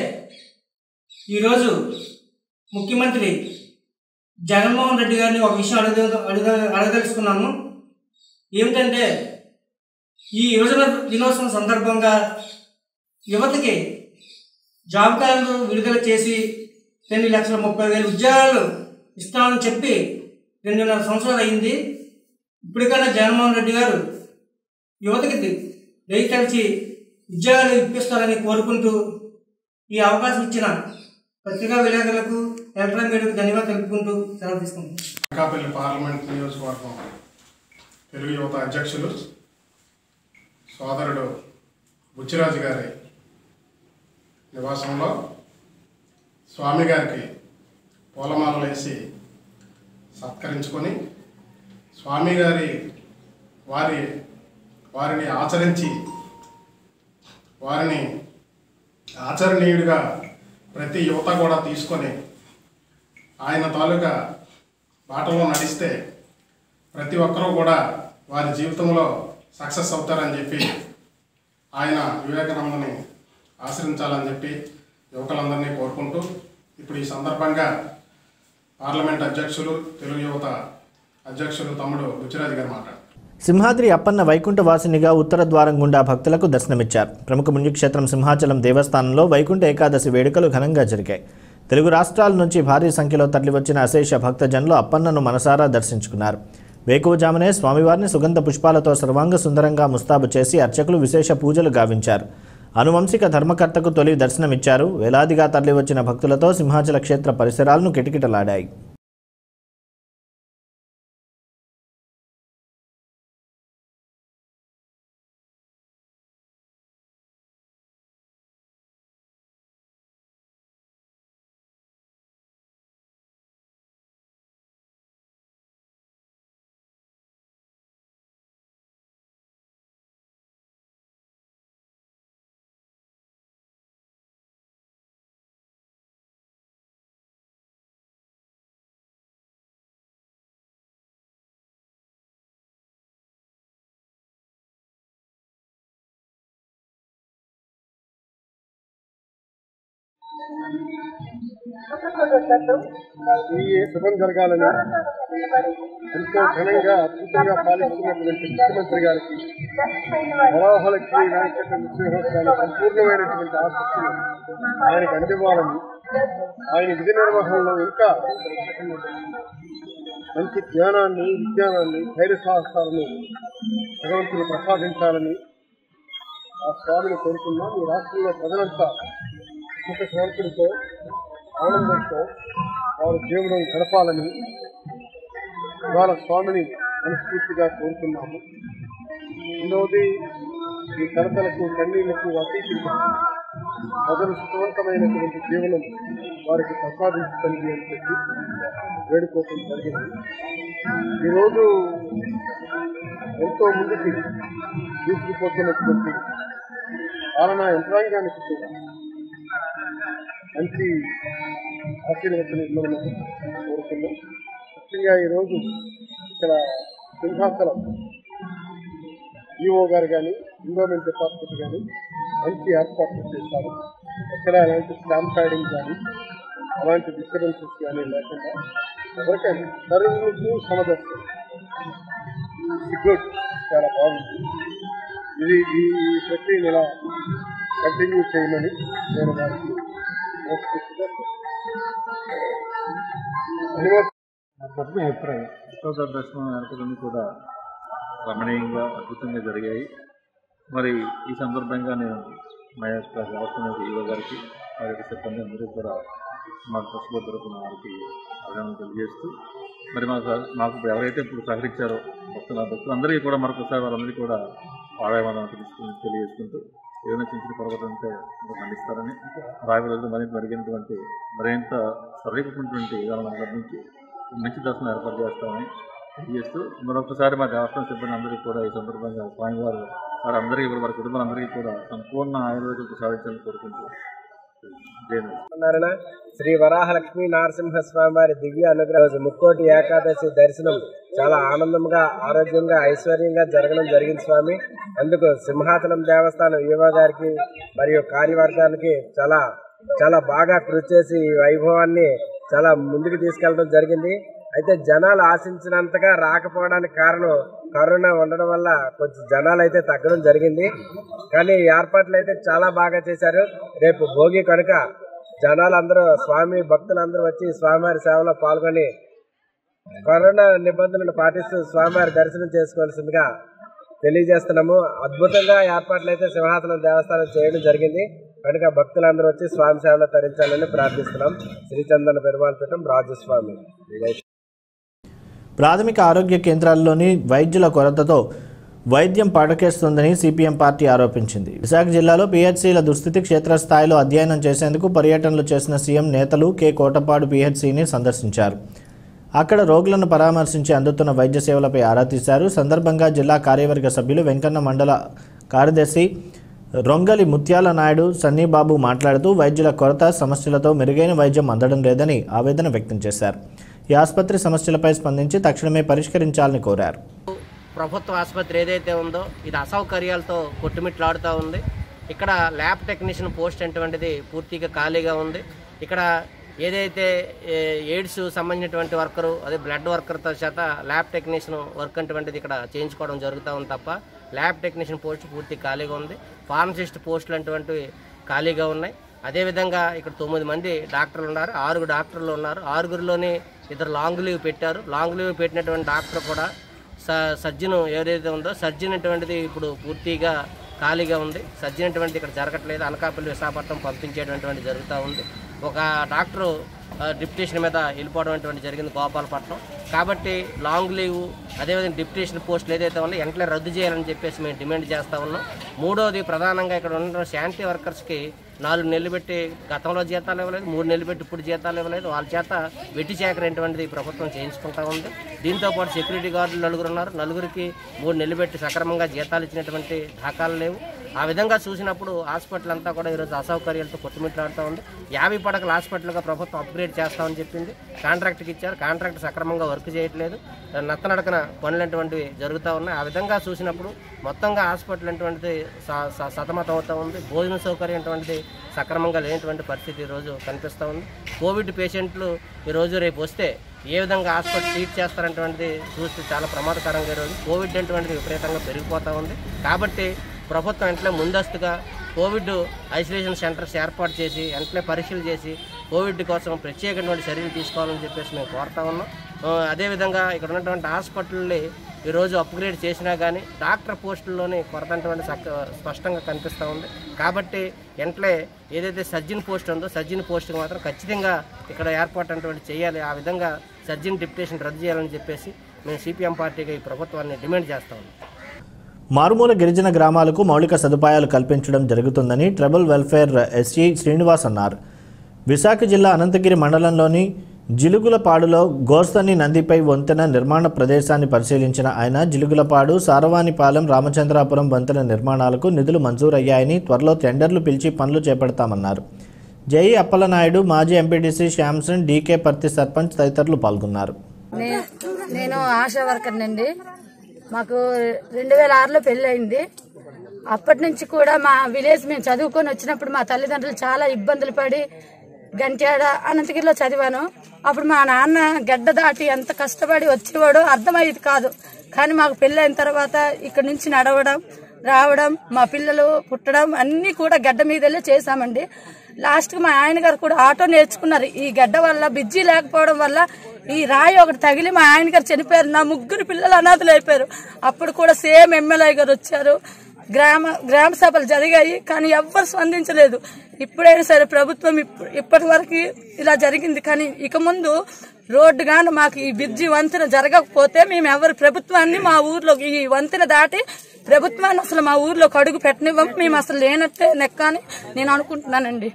ఈరోజు ముఖ్యమంత్రి జగన్మోహన్ రెడ్డి గారిని ఒక విషయం అడగ అడగ అడగదలుచుకున్నాను ఏమిటంటే ఈ యువజన దినోత్సవం సందర్భంగా యువతకి జాబ్ కార్డులు విడుదల చేసి రెండు లక్షల ముప్పై వేల ఉద్యోగాలు ఇస్తామని చెప్పి రెండున్నర సంవత్సరాలు అయింది ఇప్పటికైనా జగన్మోహన్ రెడ్డి గారు యువతకి దయతలిచి ఉద్యోగాలు ఇప్పిస్తారని కోరుకుంటూ ఈ అవకాశం ఇచ్చిన పత్రికా విలేకరులకు ఎలక్ట్రానిక్ మీడియాకు ధన్యవాదాలు తెలుపుకుంటూ సెలవు తీసుకుంటున్నాను అనకాపల్లి పార్లమెంట్ నియోజకవర్గం తెలుగు యువత అధ్యక్షులు సోదరుడు బుచ్చిరాజు గారి నివాసంలో స్వామి గారికి పూలమాలలు వేసి సత్కరించుకొని స్వామి గారి వారి వారిని ఆచరించి వారిని ఆచరణీయుడిగా ప్రతి యువత కూడా తీసుకొని ఆయన తాలూకా బాటలో నడిస్తే ప్రతి ఒక్కరూ కూడా వారి జీవితంలో సక్సెస్ అవుతారని చెప్పి ఆయన వివేకానందని ఆశ్రయించాలని చెప్పి యువకులందరినీ కోరుకుంటూ ఇప్పుడు ఈ సందర్భంగా పార్లమెంట్ అధ్యక్షులు తెలుగు యువత అధ్యక్షులు తమ్ముడు రుచిరాజు గారు మాట్లాడారు సింహాద్రి అప్పన్న వైకుంఠ వాసినిగా ఉత్తర ద్వారం గుండా భక్తులకు దర్శనమిచ్చారు ప్రముఖ పుణ్యక్షేత్రం సింహాచలం దేవస్థానంలో వైకుంఠ ఏకాదశి వేడుకలు ఘనంగా జరిగాయి తెలుగు రాష్ట్రాల నుంచి భారీ సంఖ్యలో తరలివచ్చిన అశేష భక్తజనులు అప్పన్నను మనసారా దర్శించుకున్నారు వేకువజామునే స్వామివారిని సుగంధ పుష్పాలతో సర్వాంగ సుందరంగా ముస్తాబు చేసి అర్చకులు విశేష పూజలు గావించారు అనువంశిక ధర్మకర్తకు తొలి దర్శనమిచ్చారు వేలాదిగా తరలివచ్చిన భక్తులతో సింహాచల క్షేత్ర పరిసరాలను కిటకిటలాడాయి ఈ శుభం జరగాలని ఎంతో ఘనంగా అద్భుతంగా పాలిస్తున్నటువంటి ముఖ్యమంత్రి గారికి వరాహలక్ష్మి వెంకట నృసింహస్వామి సంపూర్ణమైనటువంటి ఆసక్తిని ఆయనకు అందివ్వాలని ఆయన విధి నిర్వహణలో ఇంకా మంచి జ్ఞానాన్ని విజ్ఞానాన్ని ధైర్య సాహసాలను భగవంతుని ప్రసాదించాలని ఆ స్వామిని కోరుకున్నాం ఈ రాష్ట్రంలో ప్రజలంతా సుఖ శాంతులతో ఆనందంతో వారు జీవనం గడపాలని ఇవాళ స్వామిని మనస్ఫూర్తిగా కోరుతున్నాము రెండవది ఈ కడతలకు కన్నీళ్లకు అతీతంగా ప్రజలు సుఖవంతమైనటువంటి జీవనం వారికి ప్రసాదించండి అని చెప్పి వేడుకోవడం జరిగింది ఈరోజు ఎంతో ముందుకి తీసుకుపోతున్నటువంటి పాలనా యంత్రాంగానికి కూడా మంచి ఆశీర్వచనం ఇవ్వమని కోరుతున్నాం ముఖ్యంగా ఈరోజు ఇక్కడ సింహాసనం ఈఓ గారు కానీ ఎండోమెంట్ డిపార్ట్మెంట్ కానీ మంచి ఏర్పాట్లు చేశారు ఎక్కడ అలాంటి స్టాంప్ ప్యాడింగ్ కానీ అలాంటి డిస్టర్బెన్సెస్ కానీ లేకుండా ఎవరికైనా సర్వీసు సమదర్శనం గుడ్ చాలా బాగుంది ఇది ఈ ఈ ప్రక్రియను ఇలా కంటిన్యూ చేయమని నేను వారికి మనస్ఫూర్తిగా అభిప్రాయం అశోక దర్శనం ఏర్పాట్లన్నీ కూడా రమణీయంగా అద్భుతంగా జరిగాయి మరి ఈ సందర్భంగా నేను మా యొక్క వ్యవస్థ ఈవో గారికి వారి యొక్క సిబ్బంది అందరూ కూడా మా ట్రస్ట్లో తరపున వారికి అభినందన తెలియజేస్తూ మరి మాకు మాకు ఎవరైతే ఇప్పుడు సహకరించారో భక్తుల భక్తులందరికీ కూడా మరొకసారి వారందరికీ కూడా ఆదాయవాదం తెలుసుకుని తెలియజేసుకుంటూ ఏదైనా చిన్న చిన్న పొరపాటు ఉంటే ఖండిస్తారని రాబోయే రోజులు మరింత మెరుగైనటువంటి మరింత సరైనటువంటి విధానం లభించి మంచి దర్శనం ఏర్పాటు చేస్తామని తెలియజేస్తూ మరొకసారి మా దేవస్థాన సిబ్బంది అందరికీ కూడా ఈ సందర్భంగా స్వామివారు వారందరికీ కూడా వారి కుటుంబాలందరికీ కూడా సంపూర్ణ ఆయుర్వేదం సాధించాలని కోరుకుంటూ జయను నారాయణ శ్రీ వరాహలక్ష్మీ నరసింహస్వామి వారి దివ్య అనుగ్రహ రోజు ముక్కోటి ఏకాదశి దర్శనం చాలా ఆనందంగా ఆరోగ్యంగా ఐశ్వర్యంగా జరగడం జరిగింది స్వామి అందుకు సింహాచలం దేవస్థానం ఈవో గారికి మరియు కార్యవర్గానికి చాలా చాలా బాగా కృషి చేసి ఈ వైభవాన్ని చాలా ముందుకు తీసుకెళ్ళడం జరిగింది అయితే జనాలు ఆశించినంతగా రాకపోవడానికి కారణం కరోనా ఉండడం వల్ల కొంచెం జనాలు అయితే తగ్గడం జరిగింది కానీ ఏర్పాట్లు అయితే చాలా బాగా చేశారు రేపు భోగి కనుక జనాలు అందరూ స్వామి భక్తులందరూ వచ్చి స్వామివారి సేవలో పాల్గొని కరోనా నిబంధనలు పాటిస్తూ స్వామివారి దర్శనం చేసుకోవాల్సిందిగా తెలియజేస్తున్నాము అద్భుతంగా ఏర్పాట్లు అయితే సింహాసనం దేవస్థానం చేయడం జరిగింది కనుక భక్తులందరూ వచ్చి స్వామి సేవలో తరించాలని ప్రార్థిస్తున్నాం శ్రీచందన పెరుమాళపీఠం రాజస్వామి జై ప్రాథమిక ఆరోగ్య కేంద్రాల్లోని వైద్యుల కొరతతో వైద్యం పడకేస్తుందని సిపిఎం పార్టీ ఆరోపించింది విశాఖ జిల్లాలో పిహెచ్సిల దుస్థితి క్షేత్రస్థాయిలో అధ్యయనం చేసేందుకు పర్యటనలు చేసిన సీఎం నేతలు కె కోటపాడు పిహెచ్సిని సందర్శించారు అక్కడ రోగులను పరామర్శించి అందుతున్న వైద్య సేవలపై ఆరా తీశారు సందర్భంగా జిల్లా కార్యవర్గ సభ్యులు వెంకన్న మండల కార్యదర్శి రొంగలి ముత్యాల నాయుడు సన్నీబాబు మాట్లాడుతూ వైద్యుల కొరత సమస్యలతో మెరుగైన వైద్యం అందడం లేదని ఆవేదన వ్యక్తం చేశారు ఈ ఆసుపత్రి సమస్యలపై స్పందించి తక్షణమే పరిష్కరించాలని కోరారు ప్రభుత్వ ఆసుపత్రి ఏదైతే ఉందో ఇది అసౌకర్యాలతో కొట్టుమిట్లాడుతూ ఉంది ఇక్కడ ల్యాబ్ టెక్నీషియన్ పోస్ట్ అటువంటిది పూర్తిగా ఖాళీగా ఉంది ఇక్కడ ఏదైతే ఏ, ఎయిడ్స్ సంబంధించినటువంటి వర్కరు అదే బ్లడ్ వర్కర్తో చేత ల్యాబ్ టెక్నీషియన్ వర్క్ అటువంటిది ఇక్కడ చేయించుకోవడం జరుగుతూ ఉంది తప్ప ల్యాబ్ టెక్నీషియన్ పోస్ట్ పూర్తి ఖాళీగా ఉంది ఫార్మసిస్ట్ పోస్టులు అటువంటివి ఖాళీగా ఉన్నాయి అదేవిధంగా ఇక్కడ తొమ్మిది మంది డాక్టర్లు ఉన్నారు ఆరుగురు డాక్టర్లు ఉన్నారు ఆరుగురిలోని ఇద్దరు లాంగ్ లీవ్ పెట్టారు లాంగ్ లీవ్ పెట్టినటువంటి డాక్టర్ కూడా స సర్జన్ ఏదైతే ఉందో సర్జన్ అటువంటిది ఇప్పుడు పూర్తిగా ఖాళీగా ఉంది సర్జన్ అటువంటిది ఇక్కడ జరగట్లేదు అనకాపల్లి విశాఖపట్నం పంపించేటటువంటి జరుగుతూ ఉంది ఒక డాక్టరు ఆ, డిప్యూటేషన్ మీద వెళ్ళిపోవడం అటువంటి జరిగింది గోపాలపట్నం కాబట్టి లాంగ్ లీవ్ అదేవిధంగా డిప్యూటేషన్ పోస్టులు ఏదైతే ఉన్నాయో వెంటనే రద్దు చేయాలని చెప్పేసి మేము డిమాండ్ చేస్తూ ఉన్నాం మూడోది ప్రధానంగా ఇక్కడ ఉన్న శానిటరీ వర్కర్స్కి నాలుగు నెలలు పెట్టి గతంలో జీతాలు ఇవ్వలేదు మూడు నెలలు పెట్టి ఇప్పుడు జీతాలు ఇవ్వలేదు వాళ్ళ చేత వెట్టి సేకరించినటువంటిది ప్రభుత్వం చేయించుకుంటా ఉంది దీంతో పాటు సెక్యూరిటీ గార్డులు నలుగురు ఉన్నారు నలుగురికి మూడు నెలలు పెట్టి సక్రమంగా జీతాలు ఇచ్చినటువంటి దాఖలు లేవు ఆ విధంగా చూసినప్పుడు హాస్పిటల్ అంతా కూడా ఈరోజు అసౌకర్యాలతో కొట్టుమిట్లాడుతూ ఉంది యాభై పడకల హాస్పిటల్గా ప్రభుత్వం అప్గ్రేడ్ చేస్తామని చెప్పింది కాంట్రాక్ట్కి ఇచ్చారు కాంట్రాక్ట్ సక్రమంగా వర్క్ చేయట్లేదు నత్తనడకన పనులు అటువంటివి జరుగుతూ ఉన్నాయి ఆ విధంగా చూసినప్పుడు మొత్తంగా హాస్పిటల్ అటువంటిది స- స- సతమతం అవుతూ ఉంది భోజన సౌకర్యం అటువంటిది సక్రమంగా లేనటువంటి పరిస్థితి ఈరోజు కనిపిస్తూ ఉంది కోవిడ్ పేషెంట్లు ఈరోజు రేపు వస్తే ఏ విధంగా హాస్పిటల్ ట్రీట్ చేస్తారనేటువంటిది చూస్తే చాలా ప్రమాదకరంగా ఈరోజు కోవిడ్ అటువంటిది విపరీతంగా పెరిగిపోతూ ఉంది కాబట్టి ప్రభుత్వం వెంటనే ముందస్తుగా కోవిడ్ ఐసోలేషన్ సెంటర్స్ ఏర్పాటు చేసి వెంటనే పరీక్షలు చేసి కోవిడ్ కోసం ప్రత్యేకమైన చర్యలు తీసుకోవాలని చెప్పేసి మేము కోరుతా ఉన్నాం ఆ, అదేవిధంగా ఇక్కడ ఉన్నటువంటి హాస్పిటల్ని ఈరోజు అప్గ్రేడ్ చేసినా కానీ డాక్టర్ పోస్టుల్లోని కొరత అటువంటి సక్క స్పష్టంగా కనిపిస్తూ ఉంది కాబట్టి వెంటనే ఏదైతే సర్జన్ పోస్ట్ ఉందో సర్జన్ పోస్ట్కి మాత్రం ఖచ్చితంగా ఇక్కడ ఏర్పాటు అటువంటి చేయాలి ఆ విధంగా సర్జన్ డిప్యుటేషన్ రద్దు చేయాలని చెప్పేసి మేము సిపిఎం పార్టీగా ఈ ప్రభుత్వాన్ని డిమాండ్ చేస్తా ఉన్నాం మారుమూల గిరిజన గ్రామాలకు మౌలిక సదుపాయాలు కల్పించడం జరుగుతుందని ట్రైబల్ వెల్ఫేర్ ఎస్ఈ శ్రీనివాస్ అన్నారు విశాఖ జిల్లా అనంతగిరి మండలంలోని జిలుగులపాడులో గోస్తని నందిపై వంతెన నిర్మాణ ప్రదేశాన్ని పరిశీలించిన ఆయన జిలుగులపాడు సారవానిపాలెం రామచంద్రాపురం వంతెన నిర్మాణాలకు నిధులు మంజూరయ్యాయని త్వరలో టెండర్లు పిలిచి పనులు చేపడతామన్నారు జై అప్పలనాయుడు మాజీ MPTC Samson DK Parthi sarpanch తదితరులు పాల్గొన్నారు నే- నేను ఆశా వర్కర్ నండి మాకు రెండు వేల ఆరులో పెళ్లి అయింది అప్పటి నుంచి కూడా మా విలేజ్ మేము చదువుకొని వచ్చినప్పుడు మా తల్లిదండ్రులు చాలా ఇబ్బందులు పడి గంట్యాడ అనంతగిరిలో చదివాను అప్పుడు మా నాన్న గడ్డ దాటి ఎంత కష్టపడి వచ్చేవాడో అర్థమయ్యేది కాదు కానీ మాకు పెళ్లి అయిన తర్వాత ఇక్కడ నుంచి నడవడం రావడం మా పిల్లలు పుట్టడం అన్నీ కూడా గడ్డ మీదలే చేశామండి లాస్ట్ కి మా ఆయన గారు కూడా ఆటో నేర్చుకున్నారు ఈ గడ్డ వల్ల బిజ్జీ లేకపోవడం వల్ల ఈ రాయి ఒకటి తగిలి మా ఆయన గారు చనిపోయారు నా ముగ్గురు పిల్లలు అనాథలు అయిపోయారు అప్పుడు కూడా సేమ్ ఎమ్మెల్యే గారు వచ్చారు గ్రామ గ్రామ సభలు జరిగాయి కానీ ఎవ్వరు స్పందించలేదు ఇప్పుడైనా సరే ప్రభుత్వం ఇప్పు- ఇప్పటి వరకు ఇలా జరిగింది కానీ ఇక ముందు రోడ్డు గాని మాకు ఈ బ్రిడ్జి వంతెన జరగకపోతే మేము ఎవరు ప్రభుత్వాన్ని మా ఊర్లో ఈ వంతెన దాటి ప్రభుత్వాన్ని అసలు మా ఊర్లోకి అడుగు పెట్టనివ్వం మేము అసలు లేనట్టే లెక్క అని నేను అనుకుంటున్నానండి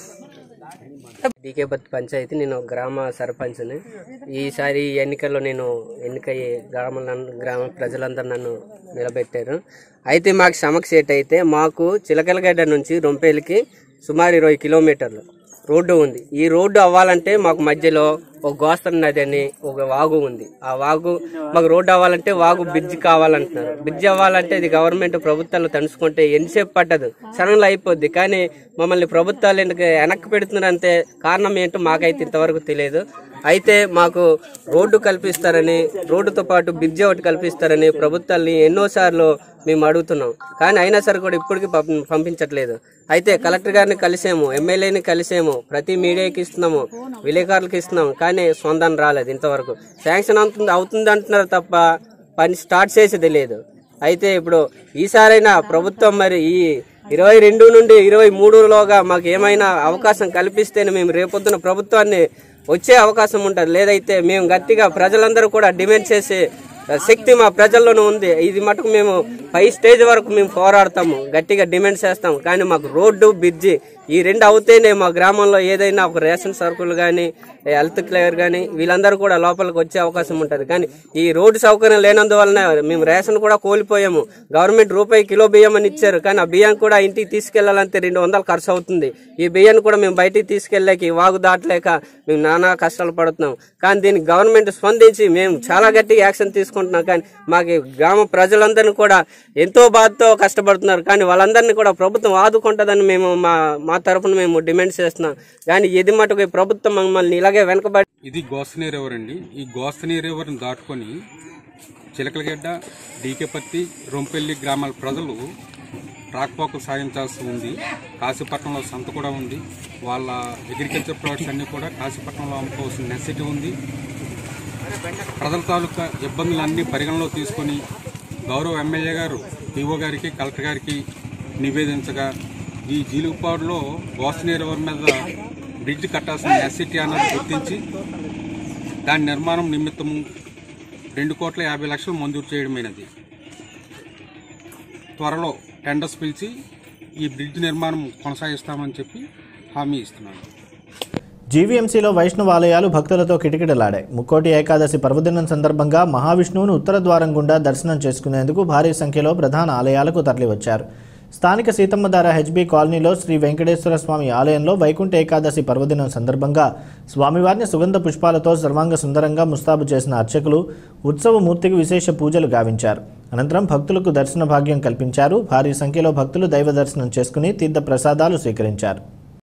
డీకే బత్ పంచాయతీ నేను గ్రామ సర్పంచ్ని ఈసారి ఈ ఎన్నికల్లో నేను ఎన్నికయ్యే గ్రామ గ్రామ ప్రజలందరూ నన్ను నిలబెట్టారు అయితే మాకు సమస్య ఏంటైతే మాకు చిలకలగడ్డ నుంచి రొంపేలికి సుమారు ఇరవై కిలోమీటర్లు రోడ్డు ఉంది ఈ రోడ్డు అవ్వాలంటే మాకు మధ్యలో ఒక గోస్తర్ నది అని ఒక వాగు ఉంది ఆ వాగు మాకు రోడ్డు అవ్వాలంటే వాగు బ్రిడ్జ్ కావాలంటున్నారు బ్రిడ్జ్ అవ్వాలంటే ఇది గవర్నమెంట్ ప్రభుత్వాలు తడుచుకుంటే ఎంతసేపు పట్టదు సడన్లో అయిపోద్ది కానీ మమ్మల్ని ప్రభుత్వాలు ఎందుకు వెనక్కి పెడుతున్నారంటే కారణం ఏంటో మాకైతే ఇంతవరకు తెలియదు అయితే మాకు రోడ్డు కల్పిస్తారని రోడ్డుతో పాటు బ్రిడ్జ్ ఒకటి కల్పిస్తారని ప్రభుత్వాల్ని ఎన్నోసార్లు మేము అడుగుతున్నాం కానీ అయినా సరే కూడా ఇప్పటికీ పంప- పంపించట్లేదు అయితే కలెక్టర్ గారిని కలిసాము ఎమ్మెల్యేని కలిసాము ప్రతి మీడియాకి ఇస్తున్నాము విలేకరులకు ఇస్తున్నాము కానీ స్పందన రాలేదు ఇంతవరకు శాంక్షన్ అవుతుంది అవుతుంది అంటున్నారు తప్ప పని స్టార్ట్ చేసేది లేదు అయితే ఇప్పుడు ఈసారైనా ప్రభుత్వం మరి ఈ ఇరవై రెండు నుండి ఇరవై మూడులోగా మాకు ఏమైనా అవకాశం కల్పిస్తేనే మేము రేపొద్దున ప్రభుత్వాన్ని వచ్చే అవకాశం ఉంటుంది లేదైతే మేము గట్టిగా ప్రజలందరూ కూడా డిమాండ్ చేసే శక్తి మా ప్రజల్లోనే ఉంది ఇది మటుకు మేము పై స్టేజ్ వరకు మేము పోరాడతాము గట్టిగా డిమాండ్ చేస్తాము కానీ మాకు రోడ్డు బ్రిడ్జి ఈ రెండు అవుతేనే మా గ్రామంలో ఏదైనా ఒక రేషన్ సరుకులు కానీ హెల్త్ క్లియర్ కానీ వీళ్ళందరూ కూడా లోపలికి వచ్చే అవకాశం ఉంటుంది కానీ ఈ రోడ్డు సౌకర్యం లేనందువలన మేము రేషన్ కూడా కోల్పోయాము గవర్నమెంట్ రూపాయి కిలో బియ్యం అని ఇచ్చారు కానీ ఆ బియ్యం కూడా ఇంటికి తీసుకెళ్లాలంటే రెండు వందలు ఖర్చు అవుతుంది ఈ బియ్యాన్ని కూడా మేము బయటికి తీసుకెళ్ళలేక ఈ వాగు దాటలేక మేము నానా కష్టాలు పడుతున్నాం కానీ దీనికి గవర్నమెంట్ స్పందించి మేము చాలా గట్టిగా యాక్షన్ తీసుకుంటున్నాం కానీ మాకు ఈ గ్రామ ప్రజలందరినీ కూడా ఎంతో బాధతో కష్టపడుతున్నారు కానీ వాళ్ళందరినీ కూడా ప్రభుత్వం ఆదుకుంటుందని మేము మా మా తరపున మేము డిమాండ్ చేస్తున్నాం కానీ ఇది మటుకు ఈ ప్రభుత్వం మమ్మల్ని ఇలాగే వెనకబడి ఇది గోస్తనీ రివర్ అండి ఈ గోస్తనీ రివర్ని దాటుకొని చిలకలగడ్డ డీకేపత్తి రొంపెల్లి గ్రామాల ప్రజలు రాకపోకలు సాగించాల్సి ఉంది కాశీపట్నంలో సంత కూడా ఉంది వాళ్ళ అగ్రికల్చర్ ప్రొడక్ట్స్ అన్ని కూడా కాశీపట్నంలో అమ్ముకోవాల్సిన నెసిటీ ఉంది ప్రజల తాలూకా ఇబ్బందులన్నీ పరిగణలో తీసుకొని గౌరవ ఎమ్మెల్యే గారు పీఓ గారికి కలెక్టర్ గారికి నివేదించగా ఈ జీలుగుపాడులో గోస్తనీ రివర్ మీద బ్రిడ్జ్ కట్టాల్సిన నెసిటీ అన్నది గుర్తించి దాని నిర్మాణం నిమిత్తము రెండు కోట్ల యాభై లక్షలు మంజూరు చేయడమైనది త్వరలో టెండర్స్ పిలిచి ఈ బ్రిడ్జ్ నిర్మాణం కొనసాగిస్తామని చెప్పి హామీ ఇస్తున్నాను జీవీఎంసీలో వైష్ణవాలయాలు భక్తులతో కిటకిటలాడాయి ముక్కోటి ఏకాదశి పర్వదినం సందర్భంగా మహావిష్ణువును ఉత్తర ద్వారం గుండా దర్శనం చేసుకునేందుకు భారీ సంఖ్యలో ప్రధాన ఆలయాలకు తరలివచ్చారు స్థానిక సీతమ్మధార హెచ్బి కాలనీలో శ్రీ వెంకటేశ్వర స్వామి ఆలయంలో వైకుంఠ ఏకాదశి పర్వదినం సందర్భంగా స్వామివారిని సుగంధ పుష్పాలతో సర్వాంగ సుందరంగా ముస్తాబు చేసిన అర్చకులు ఉత్సవమూర్తికి విశేష పూజలు గావించారు అనంతరం భక్తులకు దర్శన భాగ్యం కల్పించారు భారీ సంఖ్యలో భక్తులు దైవ దర్శనం చేసుకుని తీర్థ ప్రసాదాలు స్వీకరించారు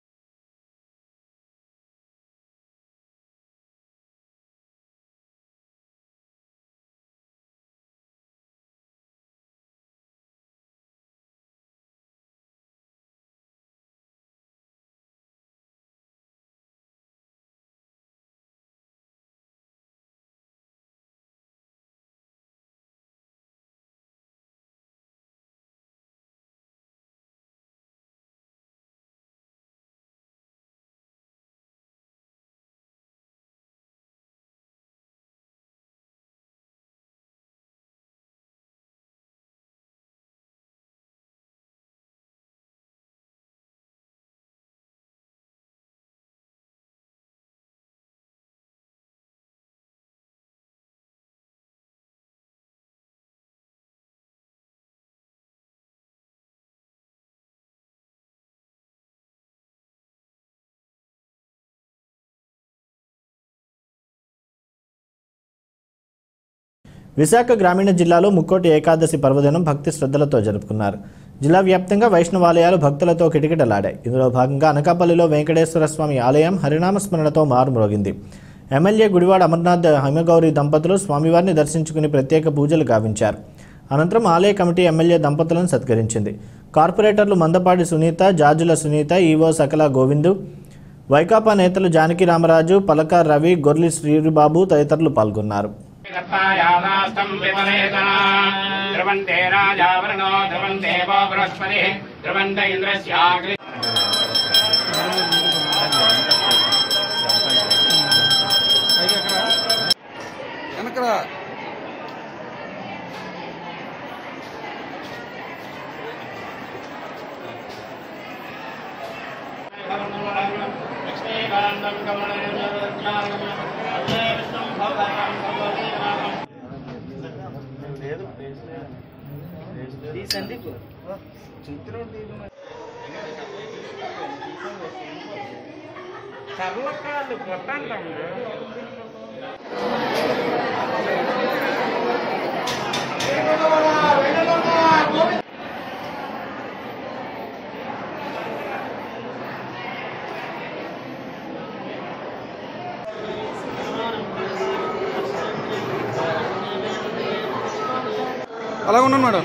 విశాఖ గ్రామీణ జిల్లాలో ముక్కోటి ఏకాదశి పర్వదినం భక్తి శ్రద్ధలతో జరుపుకున్నారు జిల్లా వ్యాప్తంగా వైష్ణవాలయాలు భక్తులతో కిటకిటలాడాయి ఇందులో భాగంగా అనకాపల్లిలో వెంకటేశ్వర స్వామి ఆలయం హరినామ స్మరణతో మారుమ్రోగింది ఎమ్మెల్యే గుడివాడ అమర్నాథ్ హిమగౌరి దంపతులు స్వామివారిని దర్శించుకుని ప్రత్యేక పూజలు గావించారు అనంతరం ఆలయ కమిటీ ఎమ్మెల్యే దంపతులను సత్కరించింది కార్పొరేటర్లు మందపాటి సునీత జాజుల సునీత ఈవో సకల గోవిందు వైకాపా నేతలు జానకి రామరాజు పలక రవి గొర్లి శ్రీబాబు తదితరులు పాల్గొన్నారు ध्रुवन्ते ध्रुवन्ते राजावरणो ध्रुवन्ते वो बृहस्पतिः ध्रुवन्त इन्द्रस्याग्नि వెనకరా కర్లకాళ్ళు కొట్టండి అలా ఉన్నాను మేడం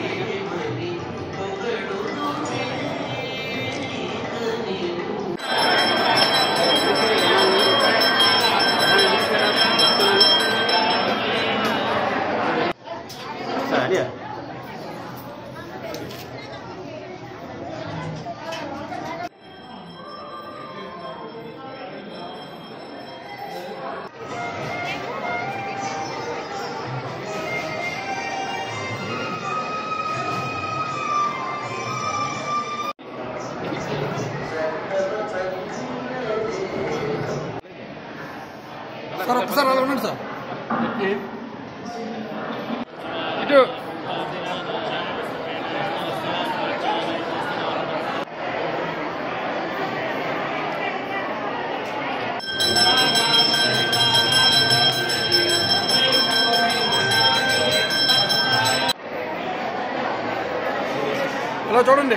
సార్ ఒక్కసారి అలా ఉండండి సార్ ఇటు ఇలా చూడండి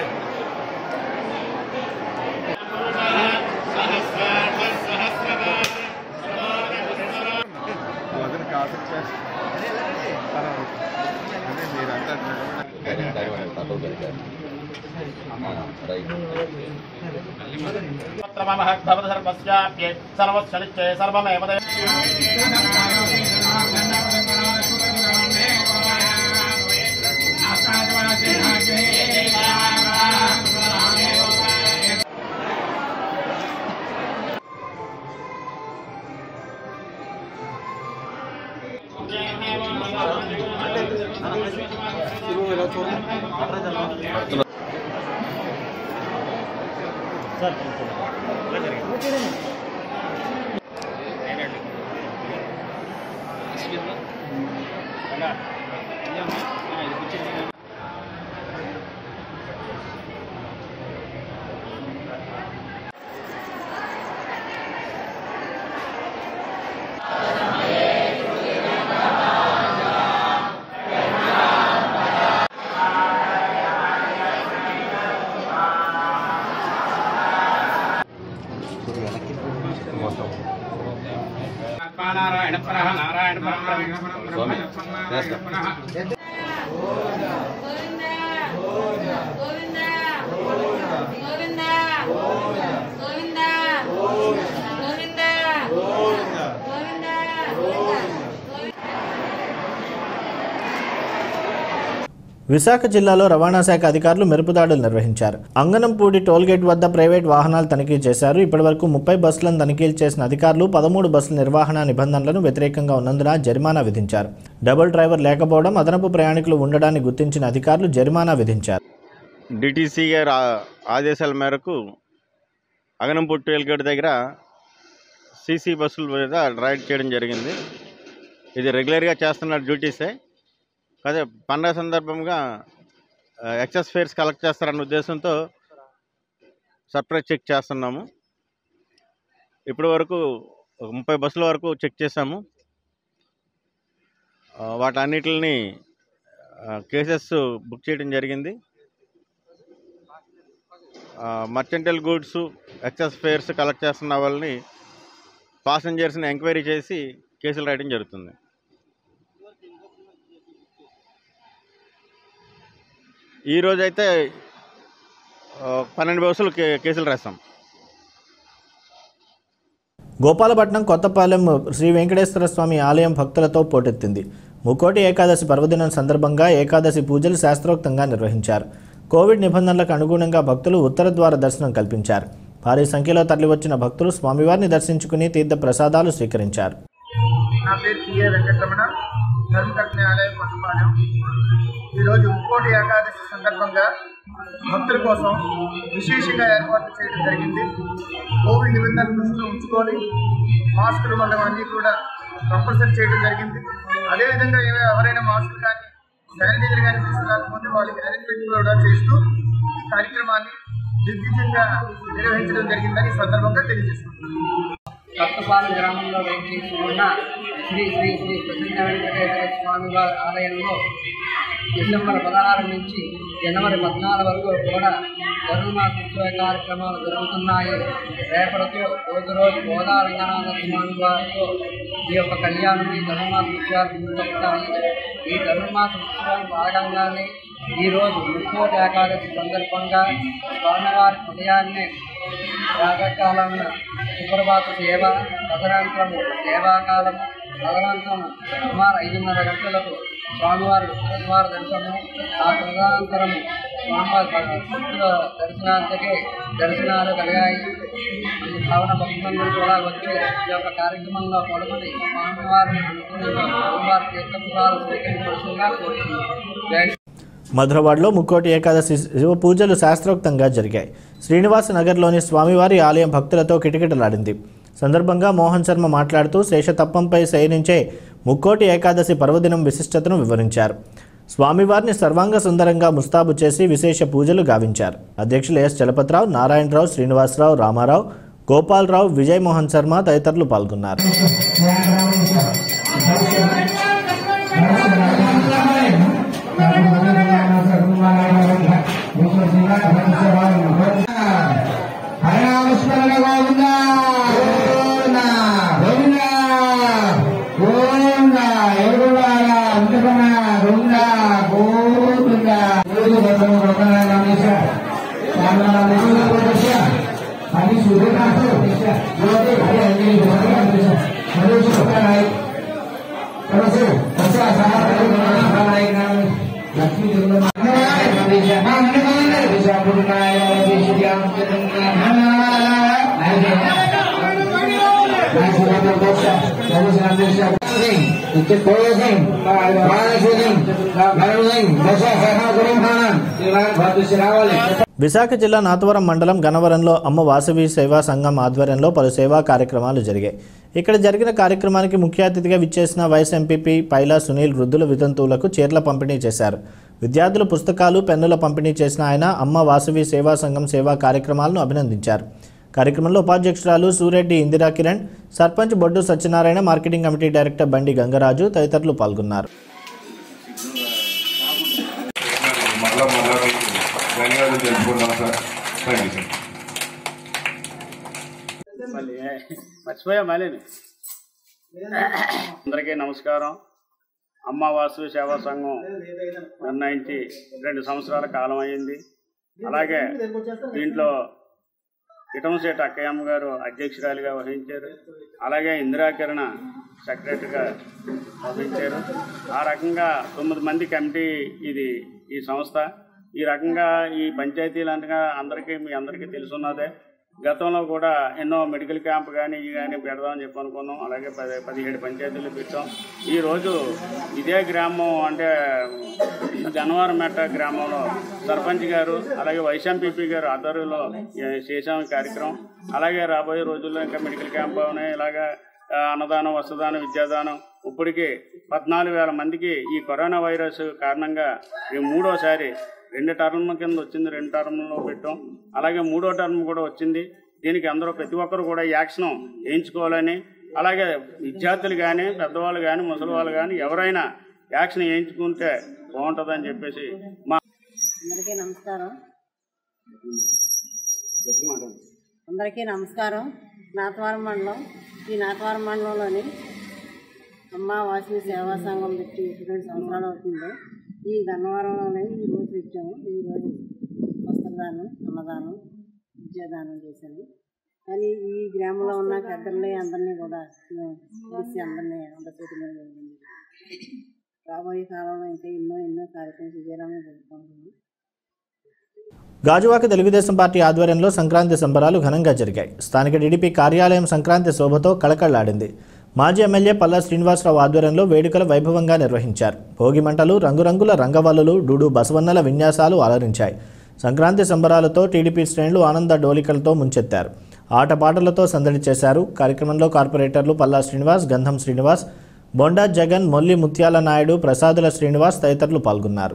सर्वस्याप्ये सर्वश्चलिच्चे सर्वमेव విశాఖ జిల్లాలో రవాణా శాఖ అధికారులు మెరుపుదాడులు నిర్వహించారు అంగనంపూడి టోల్గేట్ వద్ద ప్రైవేట్ వాహనాలు తనిఖీ చేశారు ఇప్పటివరకు ముప్పై బస్సులను తనిఖీలు చేసిన అధికారులు పదమూడు బస్సుల నిర్వహణ నిబంధనలను వ్యతిరేకంగా ఉన్నందున జరిమానా విధించారు డబుల్ డ్రైవర్ లేకపోవడం అదనపు ప్రయాణికులు ఉండడాన్ని గుర్తించిన అధికారులు జరిమానా విధించారు డిటీసీ గారి ఆ- ఆదేశాల మేరకు అగనంపూడి టోల్గేట్ దగ్గర సీసీ బస్సుల మీద రైడ్ చేయడం జరిగింది ఇది రెగ్యులర్గా చేస్తున్న డ్యూటీసే అదే పండగ సందర్భంగా ఆ, ఎక్సెస్ ఫేర్స్ కలెక్ట్ చేస్తారన్న ఉద్దేశంతో సర్ప్రైజ్ చెక్ చేస్తున్నాము ఇప్పటి వరకు ఒక ముప్పై బస్సుల వరకు చెక్ చేశాము ఆ, వాటన్నిటిని కేసెస్ బుక్ చేయడం జరిగింది మర్చెంటల్ గూడ్స్ ఎక్సెస్ ఫేర్స్ కలెక్ట్ చేస్తున్న వాళ్ళని పాసెంజర్స్ని ఎంక్వైరీ చేసి కేసులు రాయడం జరుగుతుంది ఈరోజు అయితే పన్నెండు బస్సులు కే కేసులు రాస్తాం గోపాలపట్నం కొత్తపాలెం శ్రీ వెంకటేశ్వర స్వామి ఆలయం భక్తులతో పోటెత్తింది ముక్కోటి ఏకాదశి పర్వదినం సందర్భంగా ఏకాదశి పూజలు శాస్త్రోక్తంగా నిర్వహించారు కోవిడ్ నిబంధనలకు అనుగుణంగా భక్తులు ఉత్తర ద్వార దర్శనం కల్పించారు భారీ సంఖ్యలో తరలివచ్చిన భక్తులు స్వామివారిని దర్శించుకుని తీర్థ ప్రసాదాలు స్వీకరించారు నా పేరు పిఏ వెంకటరమణ ధర్మకట్న ఆలయం కొత్తపాలెం ఈరోజు ముక్కోటి ఏకాదశి సందర్భంగా భక్తుల కోసం విశేషంగా ఏర్పాట్లు చేయడం జరిగింది కోవిడ్ నిబంధనలు దృష్టిలో ఉంచుకొని మాస్కులు మనం అన్నీ కూడా కంపల్సరీ చేయడం జరిగింది అదేవిధంగా ఏవై- ఎవరైనా మాస్కులు కానీ శానిటైజర్ కానీ తీసుకురాకపోతే వాళ్ళకి అరేంజ్మెంట్ కూడా చేస్తూ ఈ కార్యక్రమాన్ని దిగ్విజయంగా నిర్వహించడం జరిగిందని ఈ సందర్భంగా తెలియజేస్తున్నాను కొత్తపాలెం గ్రామంలో వేయించేసి ఉన్న శ్రీ శ్రీ శ్రీ ప్రసిద్ధ వెంకటేశ్వర స్వామి వారి ఆలయంలో డిసెంబర్ పదహారు నుంచి జనవరి పద్నాలుగు వరకు కూడా ధనుర్మాస ఉత్సవ కార్యక్రమాలు జరుగుతున్నాయి రేపటితో రోజు రోజు గోదా రంగనాథ స్వామి వారితో ఈ యొక్క కళ్యాణం ఈ ధనుర్మాస ఉత్సవాలు ముందుకొస్తాయి ఈ ధనుర్మాస ఉత్సవం భాగంగానే ఈరోజు ముక్కోటి ఏకాదశి సందర్భంగా స్వామివారి ఉదయాన్నే ప్రాతకాలమున సుప్రభాత సేవ తదనంతరము సేవాకాలము తదనంతరం సుమారు ఐదున్నర గంటలకు స్వామివారి ఉత్తరద్వార దర్శనము ఆ తదనంతరము స్వామివారి భక్తుల దర్శనాంతకే దర్శనాలు కలిగాయి ఈ భావన భక్తులందరూ కూడా వచ్చి ఈ యొక్క కార్యక్రమంలో పాల్గొని స్వామివారిని అనుకుని స్వామివారి తీర్థపురాలు స్వీకరించవలసిందిగా కోరుతున్నాను జై మధురవాడలో ముక్కోటి ఏకాదశి శివ పూజలు శాస్త్రోక్తంగా జరిగాయి శ్రీనివాస నగర్లోని స్వామివారి ఆలయం భక్తులతో కిటకిటలాడింది సందర్భంగా మోహన్ శర్మ మాట్లాడుతూ శేషతప్పంపై శయనించే ముక్కోటి ఏకాదశి పర్వదినం విశిష్టతను వివరించారు స్వామివారిని సర్వాంగ సుందరంగా ముస్తాబు చేసి విశేష పూజలు గావించారు అధ్యక్షులు ఎస్ చలపతిరావు నారాయణరావు శ్రీనివాసరావు రామారావు గోపాలరావు విజయ్ మోహన్ శర్మ తదితరులు పాల్గొన్నారు హరినామస్మరణ గోవింద గోవింద గోవింద గోవింద ఎరుగుడాల ఉంటుకున్న గోవింద గోవింద రోజు గతం గతం రమేశ చాలా నిధులు కొట్టేశ అది సూర్యకాశం జ్యోతి హరి అంజలి గోవింద రమేశ మరోజు కొట్టాయి నమస్తే వచ్చా సహాయ లక్ష్మీ దుర్గమ్మ రమేశ రమేశ పురునాయ విశాఖ జిల్లా నాతవరం మండలం గన్నవరంలో అమ్మ వాసవి సేవా సంఘం ఆధ్వర్యంలో పలు సేవా కార్యక్రమాలు జరిగాయి ఇక్కడ జరిగిన కార్యక్రమానికి ముఖ్య అతిథిగా విచ్చేసిన వైస్ ఎంపీపీ పైలా సునీల్ వృద్ధుల వితంతువులకు చీరల పంపిణీ చేశారు విద్యార్థులు పుస్తకాలు పెన్నుల పంపిణీ చేసిన ఆయన అమ్మ వాసవి సేవా సంఘం సేవా కార్యక్రమాలను అభినందించారు కార్యక్రమంలో ఉపాధ్యక్షురాలు Sureddy Indira Kiran sarpanch Boddu Satyanarayana marketing committee director Bandi Gangaraju తదితరులు పాల్గొన్నారు మళ్ళా మళ్ళా మీకు ధన్యవాదాలు తెలుపుకుందాం సార్ థ్యాంక్ యూ సార్ మళ్ళీ మర్చిపోయా మళ్ళీ అందరికీ నమస్కారం అమ్మ వాసు సేవా సంఘం నిర్ణయించి రెండు సంవత్సరాల కాలం అయింది అలాగే దీంట్లో ఇటంశెట్టి అక్కయ్యమ్మ గారు అధ్యక్షురాలిగా వహించారు అలాగే ఇందిరాకిరణ సెక్రటరీగా వహించారు ఆ రకంగా తొమ్మిది మంది కమిటీ ఇది ఈ సంస్థ ఈ రకంగా ఈ పంచాయతీలు అనగా అందరికీ మీ అందరికీ తెలుసున్నదే గతంలో కూడా ఎన్నో మెడికల్ క్యాంప్ కానీ ఇవి కానీ పెడదామని చెప్పి అనుకున్నాం అలాగే పది పదిహేడు పంచాయతీలు పెట్టాం ఈరోజు ఇదే గ్రామం అంటే గన్నవరంమెట్ట గ్రామంలో సర్పంచ్ గారు అలాగే వైఎస్ఎంపీపీ గారు ఆధ్వర్యంలో ఏ- చేసాం ఈ కార్యక్రమం అలాగే రాబోయే రోజుల్లో ఇంకా మెడికల్ క్యాంప్ ఉన్నాయి ఇలాగా ఆ, అన్నదానం వస్త్రదానం విద్యాదానం ఇప్పటికి పద్నాలుగు వేల మందికి ఈ కరోనా వైరస్ కారణంగా ఈ మూడోసారి రెండు టర్మ్ కింద వచ్చింది రెండు టర్మ్లో పెట్టాం అలాగే మూడో టర్మ్ కూడా వచ్చింది దీనికి అందరూ ప్రతి ఒక్కరు కూడా యాక్షన్ వేయించుకోవాలని అలాగే విద్యార్థులు కానీ పెద్దవాళ్ళు కానీ ముసలి వాళ్ళు కానీ ఎవరైనా యాక్షన్ వేయించుకుంటే బాగుంటుందని చెప్పేసి మా అందరికీ నమస్కారం అందరికీ నమస్కారం నాతవరం మండలం ఈ నాతవరం మండలంలోని అమ్మ వాసిని సేవా సంఘం పెట్టి రెండు సంవత్సరాలు అవుతుంది ఈ గన్నవరంలోనే ఈ రోజు పెట్టాము ఈ రోజు వస్త్రదానం అన్నదానం విద్యాదానం చేశాను కానీ ఈ గ్రామంలో ఉన్న పెద్దల్ని అందరినీ కూడా మేము పిలిచి అందరినీ అందరి చేతుల మీద వేయడం జరిగింది. రాబోయే కాలంలో ఇంకా ఎన్నో ఎన్నో కార్యక్రమాలు చేయాలని కోరుకుంటున్నాను గాజువాక తెలుగుదేశం పార్టీ ఆధ్వర్యంలో సంక్రాంతి సంబరాలు ఘనంగా జరిగాయి స్థానిక టీడీపీ కార్యాలయం సంక్రాంతి శోభతో కళకళ్లాడింది మాజీ ఎమ్మెల్యే పల్లా శ్రీనివాసరావు ఆధ్వర్యంలో వేడుకలు వైభవంగా నిర్వహించారు భోగి మంటలు రంగురంగుల రంగవల్లులు డూడు బసవన్నల విన్యాసాలు అలరించాయి సంక్రాంతి సంబరాలతో టీడీపీ శ్రేణులు ఆనంద డోలికలతో ముంచెత్తారు ఆటపాటలతో సందడి చేశారు కార్యక్రమంలో కార్పొరేటర్లు పల్లా శ్రీనివాస్ గంధం శ్రీనివాస్ బొండా జగన్ మొల్లి ముత్యాల నాయుడు ప్రసాదుల శ్రీనివాస్ తదితరులు పాల్గొన్నారు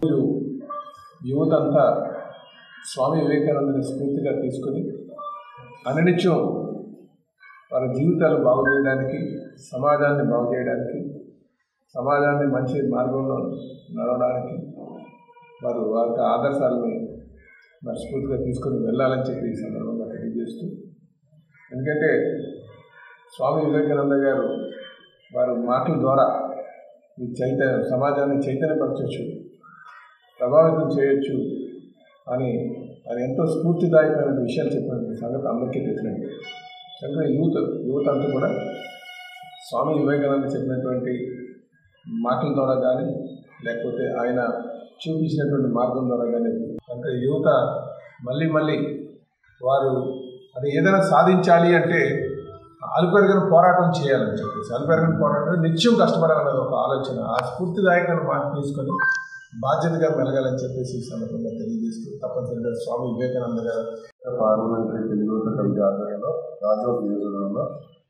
యువత అంతా స్వామి వివేకానందని స్ఫూర్తిగా తీసుకుని అనునిత్యం వారి జీవితాలు బాగు చేయడానికి సమాజాన్ని బాగు చేయడానికి సమాజాన్ని మంచి మార్గంలో నడవడానికి వారు వారి యొక్క ఆదర్శాలని మరి స్ఫూర్తిగా తీసుకొని వెళ్ళాలని చెప్పి ఈ సందర్భంగా తెలియజేస్తూ ఎందుకంటే స్వామి వివేకానంద గారు వారి మాటల ద్వారా ఈ చైతన్య సమాజాన్ని చైతన్యపరచవచ్చు ప్రభావితం చేయొచ్చు అని ఆయన ఎంతో స్ఫూర్తిదాయకమైన విషయాలు చెప్పిన సంగతి అందరికీ తెలిసినట్టు కనుక యూత్ యువత అంతా కూడా స్వామి వివేకానంద చెప్పినటువంటి మాటల ద్వారా కానీ లేకపోతే ఆయన చూపించినటువంటి మార్గం ద్వారా కానీ కనుక యువత మళ్ళీ మళ్ళీ వారు అది ఏదైనా సాధించాలి అంటే అలుపెరగని పోరాటం చేయాలని చెప్పేసి అలుపెరగని పోరాటం నిత్యం కష్టపడాలనేది ఒక ఆలోచన ఆ స్ఫూర్తిదాయకమైన మాట తీసుకొని బాధ్యతగా మెలగాలని చెప్పేసి ఈ సందర్భంగా తెలియజేస్తూ తప్పనిసరిగా స్వామి వివేకానంద గారు పార్లమెంటరీ తెలుగు కమిటీ ఆధ్వర్యంలో రాజోగ్ నియోజకవర్గంలో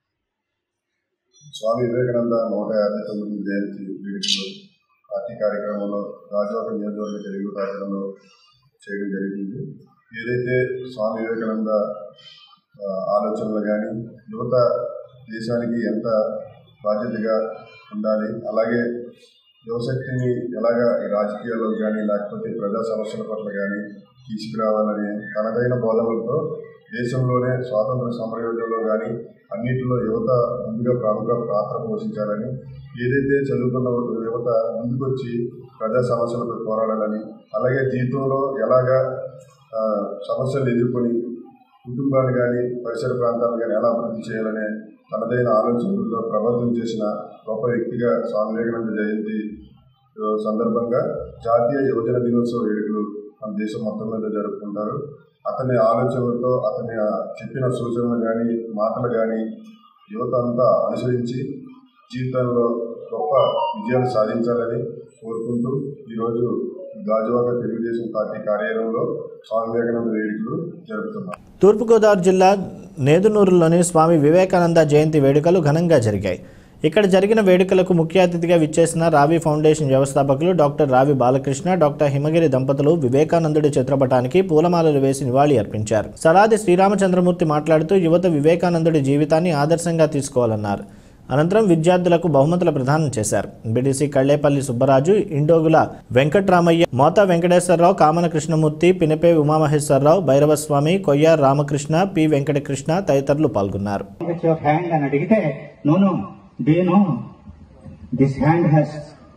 స్వామి వివేకానంద నూట యాభై తొమ్మిది జయంతి వేడుకలు పార్టీ కార్యక్రమంలో రాజోగ నియోజకవర్గ తెలుగు రాజ్యంలో చేయడం జరిగింది ఏదైతే స్వామి వివేకానంద ఆ, ఆలోచనలు కానీ యువత దేశానికి ఎంత బాధ్యతగా ఉండాలి అలాగే యువశక్తిని ఎలాగా ఈ రాజకీయాల్లో కానీ లేకపోతే ప్రజా సమస్యల పట్ల కానీ తీసుకురావాలని తనదైన బోధనలతో దేశంలోనే స్వాతంత్ర సమరయోధంలో కానీ అన్నింటిలో యువత ముందుగా ప్రముఖ పాత్ర పోషించాలని ఏదైతే చదువుకున్న యువత ముందుకొచ్చి ప్రజా సమస్యలపై పోరాడాలని అలాగే జీవితంలో ఎలాగా ఆ, సమస్యలు ఎదుర్కొని కుటుంబాన్ని కానీ పరిసర ప్రాంతాలను కానీ ఎలా అభివృద్ధి చేయాలనే తనదైన ఆలోచనలతో ప్రభావితం చేసిన గొప్ప వ్యక్తిగా స్వామి వివేకానంద జయంతి ఆ, సందర్భంగా జాతీయ యువజన దినోత్సవ వేడుకలు మన దేశం మొత్తం మీద జరుపుకుంటారు అతని ఆలోచనలతో అతని ఆ చెప్పిన సూచనలు కానీ మాటలు కానీ యువత అంతా అనుసరించి జీవితంలో గొప్ప విజయాలు సాధించాలని కోరుకుంటూ ఈరోజు గాజువాక తెలుగుదేశం పార్టీ కార్యాలయంలో స్వామి వివేకానంద వేడుకలు జరుపుతున్నాం తూర్పుగోదావరి జిల్లా నేదునూరులోని స్వామి వివేకానంద జయంతి వేడుకలు ఘనంగా జరిగాయి ఇక్కడ జరిగిన వేడుకలకు ముఖ్య అతిథిగా విచ్చేసిన రావి ఫౌండేషన్ వ్యవస్థాపకులు డాక్టర్ రావి బాలకృష్ణ డాక్టర్ హిమగిరి దంపతులు వివేకానందుడి చిత్రపటానికి పూలమాలలు వేసి నివాళి అర్పించారు సలాది శ్రీరామచంద్రమూర్తి మాట్లాడుతూ యువత వివేకానందుడి జీవితాన్ని ఆదర్శంగా తీసుకోవాలన్నారు అనంతరం విద్యార్థులకు బహుమతుల ప్రదానం చేశారు బీడీసీ కళ్లేపల్లి సుబ్బరాజు ఇండోగుల వెంకట్రామయ్య మోత వెంకటేశ్వరరావు కామన కృష్ణమూర్తి పినపే ఉమామహేశ్వరరావు భైరవస్వామి కొయ్యార్ రామకృష్ణ పి వెంకటకృష్ణ తదితరులు పాల్గొన్నారు with your hand and అడిగితే no no do you know this hand has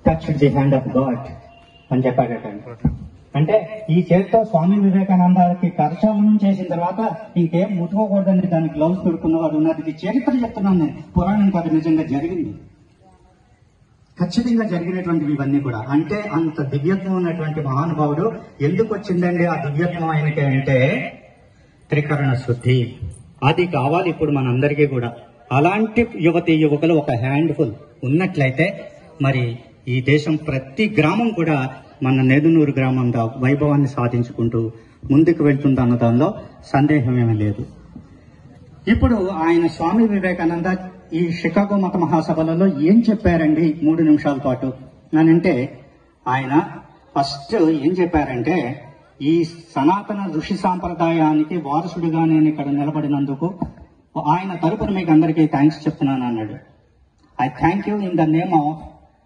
touch the hand of God అని చెప్పాడటండి అంటే ఈ చేతితో స్వామి వివేకానందకి కరచాలనం చేసిన తర్వాత ఇంకేం ముట్టుకోకూడదని దానికి గ్లౌస్ దొరుకున్నవాడు ఉన్నారు ఇది చరిత్ర చెప్తున్నాను నేను పురాణం కాదు నిజంగా జరిగింది ఖచ్చితంగా జరిగినటువంటివి ఇవన్నీ కూడా అంటే అంత దివ్యత్వం ఉన్నటువంటి మహానుభావుడు ఎందుకు వచ్చిందండి ఆ దివ్యత్వం ఆయనకి అంటే త్రికరణ శుద్ధి అది కావాలి ఇప్పుడు మనందరికీ కూడా అలాంటి యువతి యువకులు ఒక హ్యాండ్ఫుల్ ఉన్నట్లయితే మరి ఈ దేశం ప్రతి గ్రామం కూడా మన నెదునూరు గ్రామం దా వైభవాన్ని సాధించుకుంటూ ముందుకు వెళ్తుంది అన్న దానిలో సందేహం ఏమీ లేదు ఇప్పుడు ఆయన స్వామి వివేకానంద ఈ షికాగో మత మహాసభలలో ఏం చెప్పారండి మూడు నిమిషాల పాటు అంటే ఆయన ఫస్ట్ ఏం చెప్పారంటే ఈ సనాతన ఋషి సాంప్రదాయానికి వారసుడిగా నేను ఇక్కడ నిలబడినందుకు ఆయన తరపున మీకు అందరికీ థ్యాంక్స్ చెప్తున్నాను అన్నాడు I thank you in the name of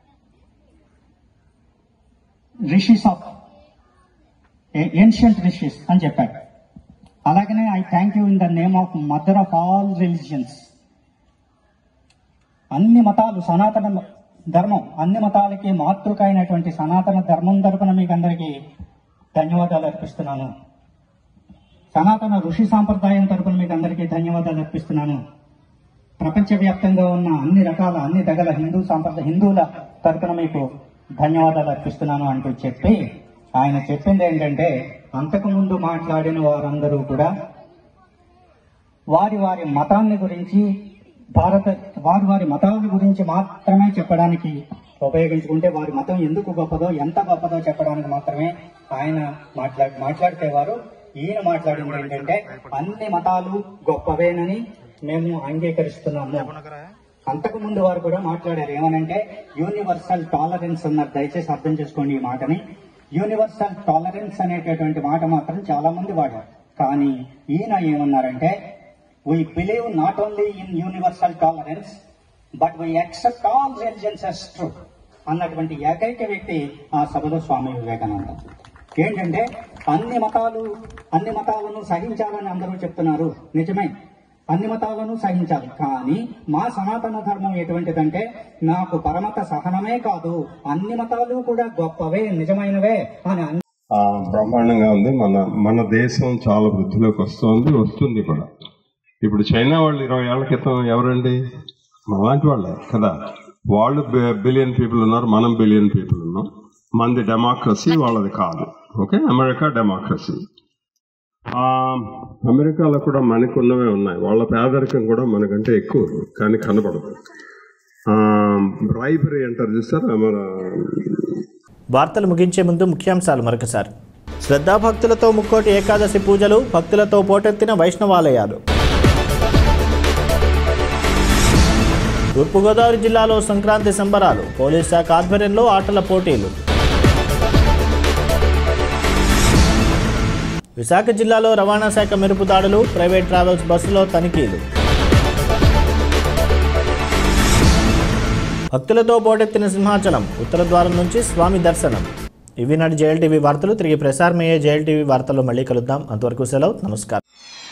rishis of ancient rishis అని చెప్పాడు అలాగనే I thank you in the name of mother of all religions అన్ని మతాలు సనాతన ధర్మం అన్ని మతాలకి మాతృక అయినటువంటి సనాతన ధర్మం తరపున మీకు అందరికీ ధన్యవాదాలు అర్పిస్తున్నాను సనాతన ఋషి సాంప్రదాయం తరపున మీకు అందరికీ ధన్యవాదాలు అర్పిస్తున్నాను ప్రపంచవ్యాప్తంగా ఉన్న అన్ని రకాల అన్ని దగల హిందూ సాంప్రదాయ హిందువుల తరపున మీకు ధన్యవాదాలు అర్పిస్తున్నాను అంటూ చెప్పి ఆయన చెప్పింది ఏంటంటే అంతకుముందు మాట్లాడిన వారందరూ కూడా వారి వారి మతాన్ని గురించి భారత వారి వారి మతాల గురించి మాత్రమే చెప్పడానికి ఉపయోగించుకుంటే వారి మతం ఎందుకు గొప్పదో ఎంత గొప్పదో చెప్పడానికి మాత్రమే ఆయన మాట్లా మాట్లాడితేవారు ఈయన మాట్లాడింది ఏంటంటే అన్ని మతాలు గొప్పవేనని మేము అంగీకరిస్తున్నాము అంతకు ముందు వారు కూడా మాట్లాడారు ఏమనంటే యూనివర్సల్ టాలరెన్స్ అన్నారు దయచేసి అర్థం చేసుకోండి ఈ మాటని యూనివర్సల్ టాలరెన్స్ అనేటటువంటి మాట మాత్రం చాలా మంది వాడారు కానీ ఈయన ఏమన్నారంటే we believe not only in universal tolerance but we accept all religions as true అన్నటువంటి ఏకైక వ్యక్తి ఆ సభలో స్వామి వివేకానంద ఏంటంటే అన్ని మతాలు అన్ని మతాలను సహించాలని అందరూ చెప్తున్నారు నిజమే అన్ని మతాలను సహించాలి కానీ మా సనాతన ధర్మం ఎటువంటిదంటే నాకు పరమత సహనమే కాదు అన్ని మతాలు కూడా గొప్పవే నిజమైనవే అని అన్ని ఆ, బ్రహ్మాండంగా ఉంది మన మన దేశం చాలా వృద్ధిలోకి వస్తుంది వస్తుంది కూడా ఇప్పుడు చైనా వాళ్ళు ఇరవై ఏళ్ల క్రితం ఎవరండి మనలాంటి వాళ్ళే కదా వాళ్ళు బిలియన్ పీపుల్ ఉన్నారు మనం బిలియన్ పీపుల్ ఉన్నాం మనది డెమోక్రసీ వాళ్ళది కాదు ఓకే అమెరికా డెమోక్రసీ ఆ, అమెరికాలో కూడా మనకు ఉన్నవే ఉన్నాయి వాళ్ళ పేదరికం కూడా మనకంటే ఎక్కువ కానీ కనపడదు బ్రైబరీ అంటారు చూస్తారా మన వార్తలు ముగించే ముందు ముఖ్యాంశాలు మరొకసారి శ్రద్ధాభక్తులతో ముక్కోటి ఏకాదశి పూజలు భక్తులతో పోటెత్తిన వైష్ణవాలయాలు తూర్పుగోదావరి జిల్లాలో సంక్రాంతి సంబరాలు పోలీస్ శాఖ ఆధ్వర్యంలో ఆటల పోటీలు విశాఖ జిల్లాలో రవాణా శాఖ మెరుపు దాడులు ప్రైవేట్ ట్రావెల్స్ బస్సులో తనిఖీలు భక్తులతో పోటెత్తిన సింహాచలం ఉత్తర ద్వారం నుంచి స్వామి దర్శనం ఇవి నాటి జేఎల్ టీవీ వార్తలు తిరిగి ప్రసారమయ్యే జేఎల్ టీవీ వార్తల్లో మళ్ళీ కలుద్దాం అంతవరకు సెలవు నమస్కారం